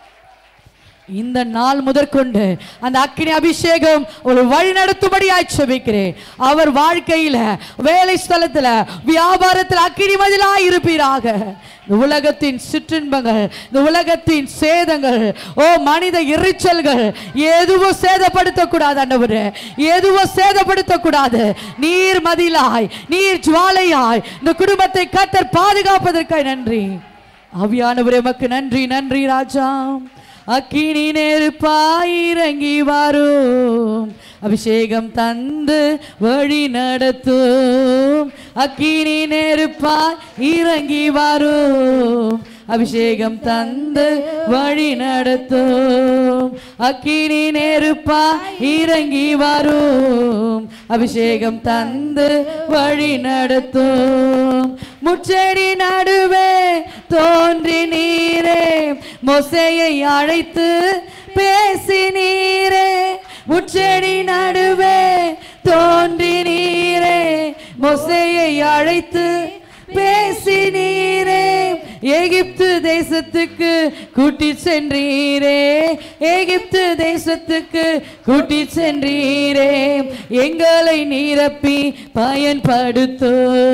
இந்த நாள் முதற்கொண்டு அந்த அக்கினி அபிஷேகம் ஒரு வழி நடத்தும்படியாய் செபிக்கிறேன் அவர் வாழ்க்கையில வேலை ஸ்தலத்துல வியாபாரத்தில் அக்கினி மதிலாய் இருப்பீராக இந்த உலகத்தின் சிற்றின்பங்கள் இந்த உலகத்தின் சேதங்கள் ஓ மனித எரிச்சல்கள் எதுவும் சேதப்படுத்தக்கூடாது ஆண்டவரே எதுவும் சேதப்படுத்தக்கூடாது நீர் மதிலாய் நீர் ஜுவாலையாய் இந்த குடும்பத்தை கத்தர் பாதுகாப்பதற்காய் நன்றி ஆவியானவரே எமக்கு நன்றி நன்றி ராஜா அக்கினி நெருப்பாய் இறங்கி வரும் அபிஷேகம் தந்து வழி நடத்தும் அக்கினி நெருப்பாய் இறங்கி வரும் அபிஷேகம் தந்து வழி நடத்தும் அக்கினி நெருப்பா இறங்கி வரும் அபிஷேகம் தந்து வழி நடத்தும் முச்செடி நடுவே தோன்றி நீரே மொசையை அழைத்து பேசி நீரே முச்செடி நடுவே தோன்றி நீரே மொசையை அழைத்து பேசி நீரே எகிப்து தேசத்துக்கு கூட்டி சென்றீரே எகிப்து தேசத்துக்கு கூட்டி சென்றீரே எங்களை நிரப்பி பயன்படுத்தோ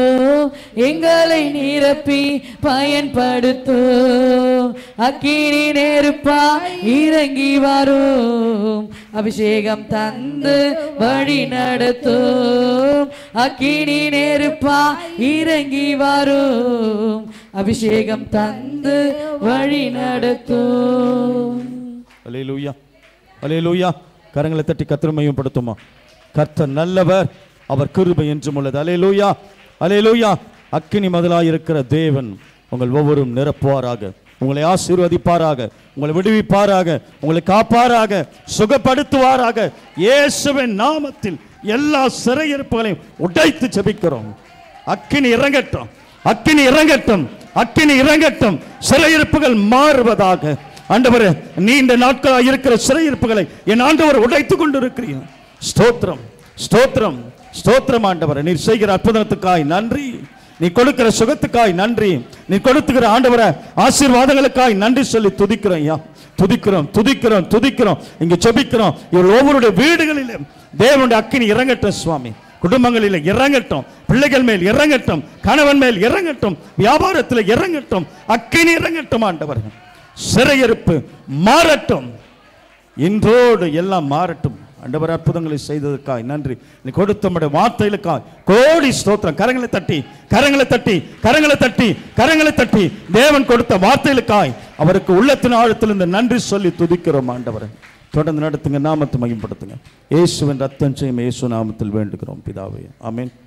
எங்களை நிரப்பி பயன்படுத்தோ அக்கினி நெருப்பா இறங்கி வரும் அபிஷேகம் தந்து வழி நடத்தும் அக்கினி நெருப்பா இறங்கி வரும் அபிஷேகம் தந்து வழி நடத்தும் அலையலூயா அலையலூயா கரங்களை தட்டி கத்திரமையும் படுத்துமா கர்த்தர் நல்லவர் அவர் கிருபை என்றும் உள்ளது அலையலூயா அலையலூயா அக்கினி முதலாயிருக்கிற தேவன் உங்கள் ஒவ்வொரும் நிரப்புவாராக உங்களை ஆசீர்வதிப்பாராக உங்களை விடுவிப்பாராக உங்களை காப்பாராக சுகப்படுத்துவாராக இயேசுவின் நாமத்தில் எல்லா சிறையிருப்புகளையும் உடைத்து ஜெபிக்கிறோம் அக்கினி இறங்கட்டும் அக்கினி இறங்கட்டும் அக்கினி இறங்கட்டும் சிறையிருப்புகள் மாறுவதாக ஆண்டவரே நீண்ட நாட்களாக இருக்கிற சிறையிருப்புகளை என் ஆண்டவர் உடைத்து கொண்டிருக்கிறீர் ஸ்தோத்திரம் ஸ்தோத்திரம் ஸ்தோத்திரம் ஆண்டவரே நீர் செய்கிற அற்புதத்துக்காய் நன்றி நீ கொடுக்கிற சுகத்துக்காய் நன்றி நீ கொடுத்துக்கிற ஆண்டவரை ஆசீர்வாதங்களுக்காய் நன்றி சொல்லி துதிக்கிறோம் ஐயா துதிக்கிறோம் துதிக்கிறோம் துதிக்கிறோம் இங்க ஜெபிக்கிறோம் இவள் ஒவ்வொருடைய வீடுகளிலும் தேவனுடைய அக்கினி இறங்கட்டும் சுவாமி குடும்பங்களில் இறங்கட்டும் பிள்ளைகள் மேல் இறங்கட்டும் கணவன் மேல் இறங்கட்டும் வியாபாரத்தில் இறங்கட்டும் அக்கினி இறங்கட்டும் ஆண்டவர் சிறையிருப்பு மாறட்டும் இன்றோடு எல்லாம் மாறட்டும் ஆண்டவர் அற்புதங்களை செய்ததற்காய் நன்றி நீ கொடுத்த நம்முடைய வார்த்தைகளுக்காய் கோடி ஸ்தோத்திரம் கரங்களை தட்டி கரங்களை தட்டி கரங்களை தட்டி கரங்களை தட்டி தேவன் கொடுத்த வார்த்தைகளுக்காய் அவருக்கு உள்ளத்தின் ஆழத்திலிருந்து நன்றி சொல்லி துதிக்கிறோம் ஆண்டவரை தொடர்ந்து நடத்துங்க நாமத்தை மகிம்படுத்துங்க இயேசுவின் ரத்தம் செய்யும் இயேசு நாமத்தில் வேண்டுகிறோம் பிதாவே ஆமென்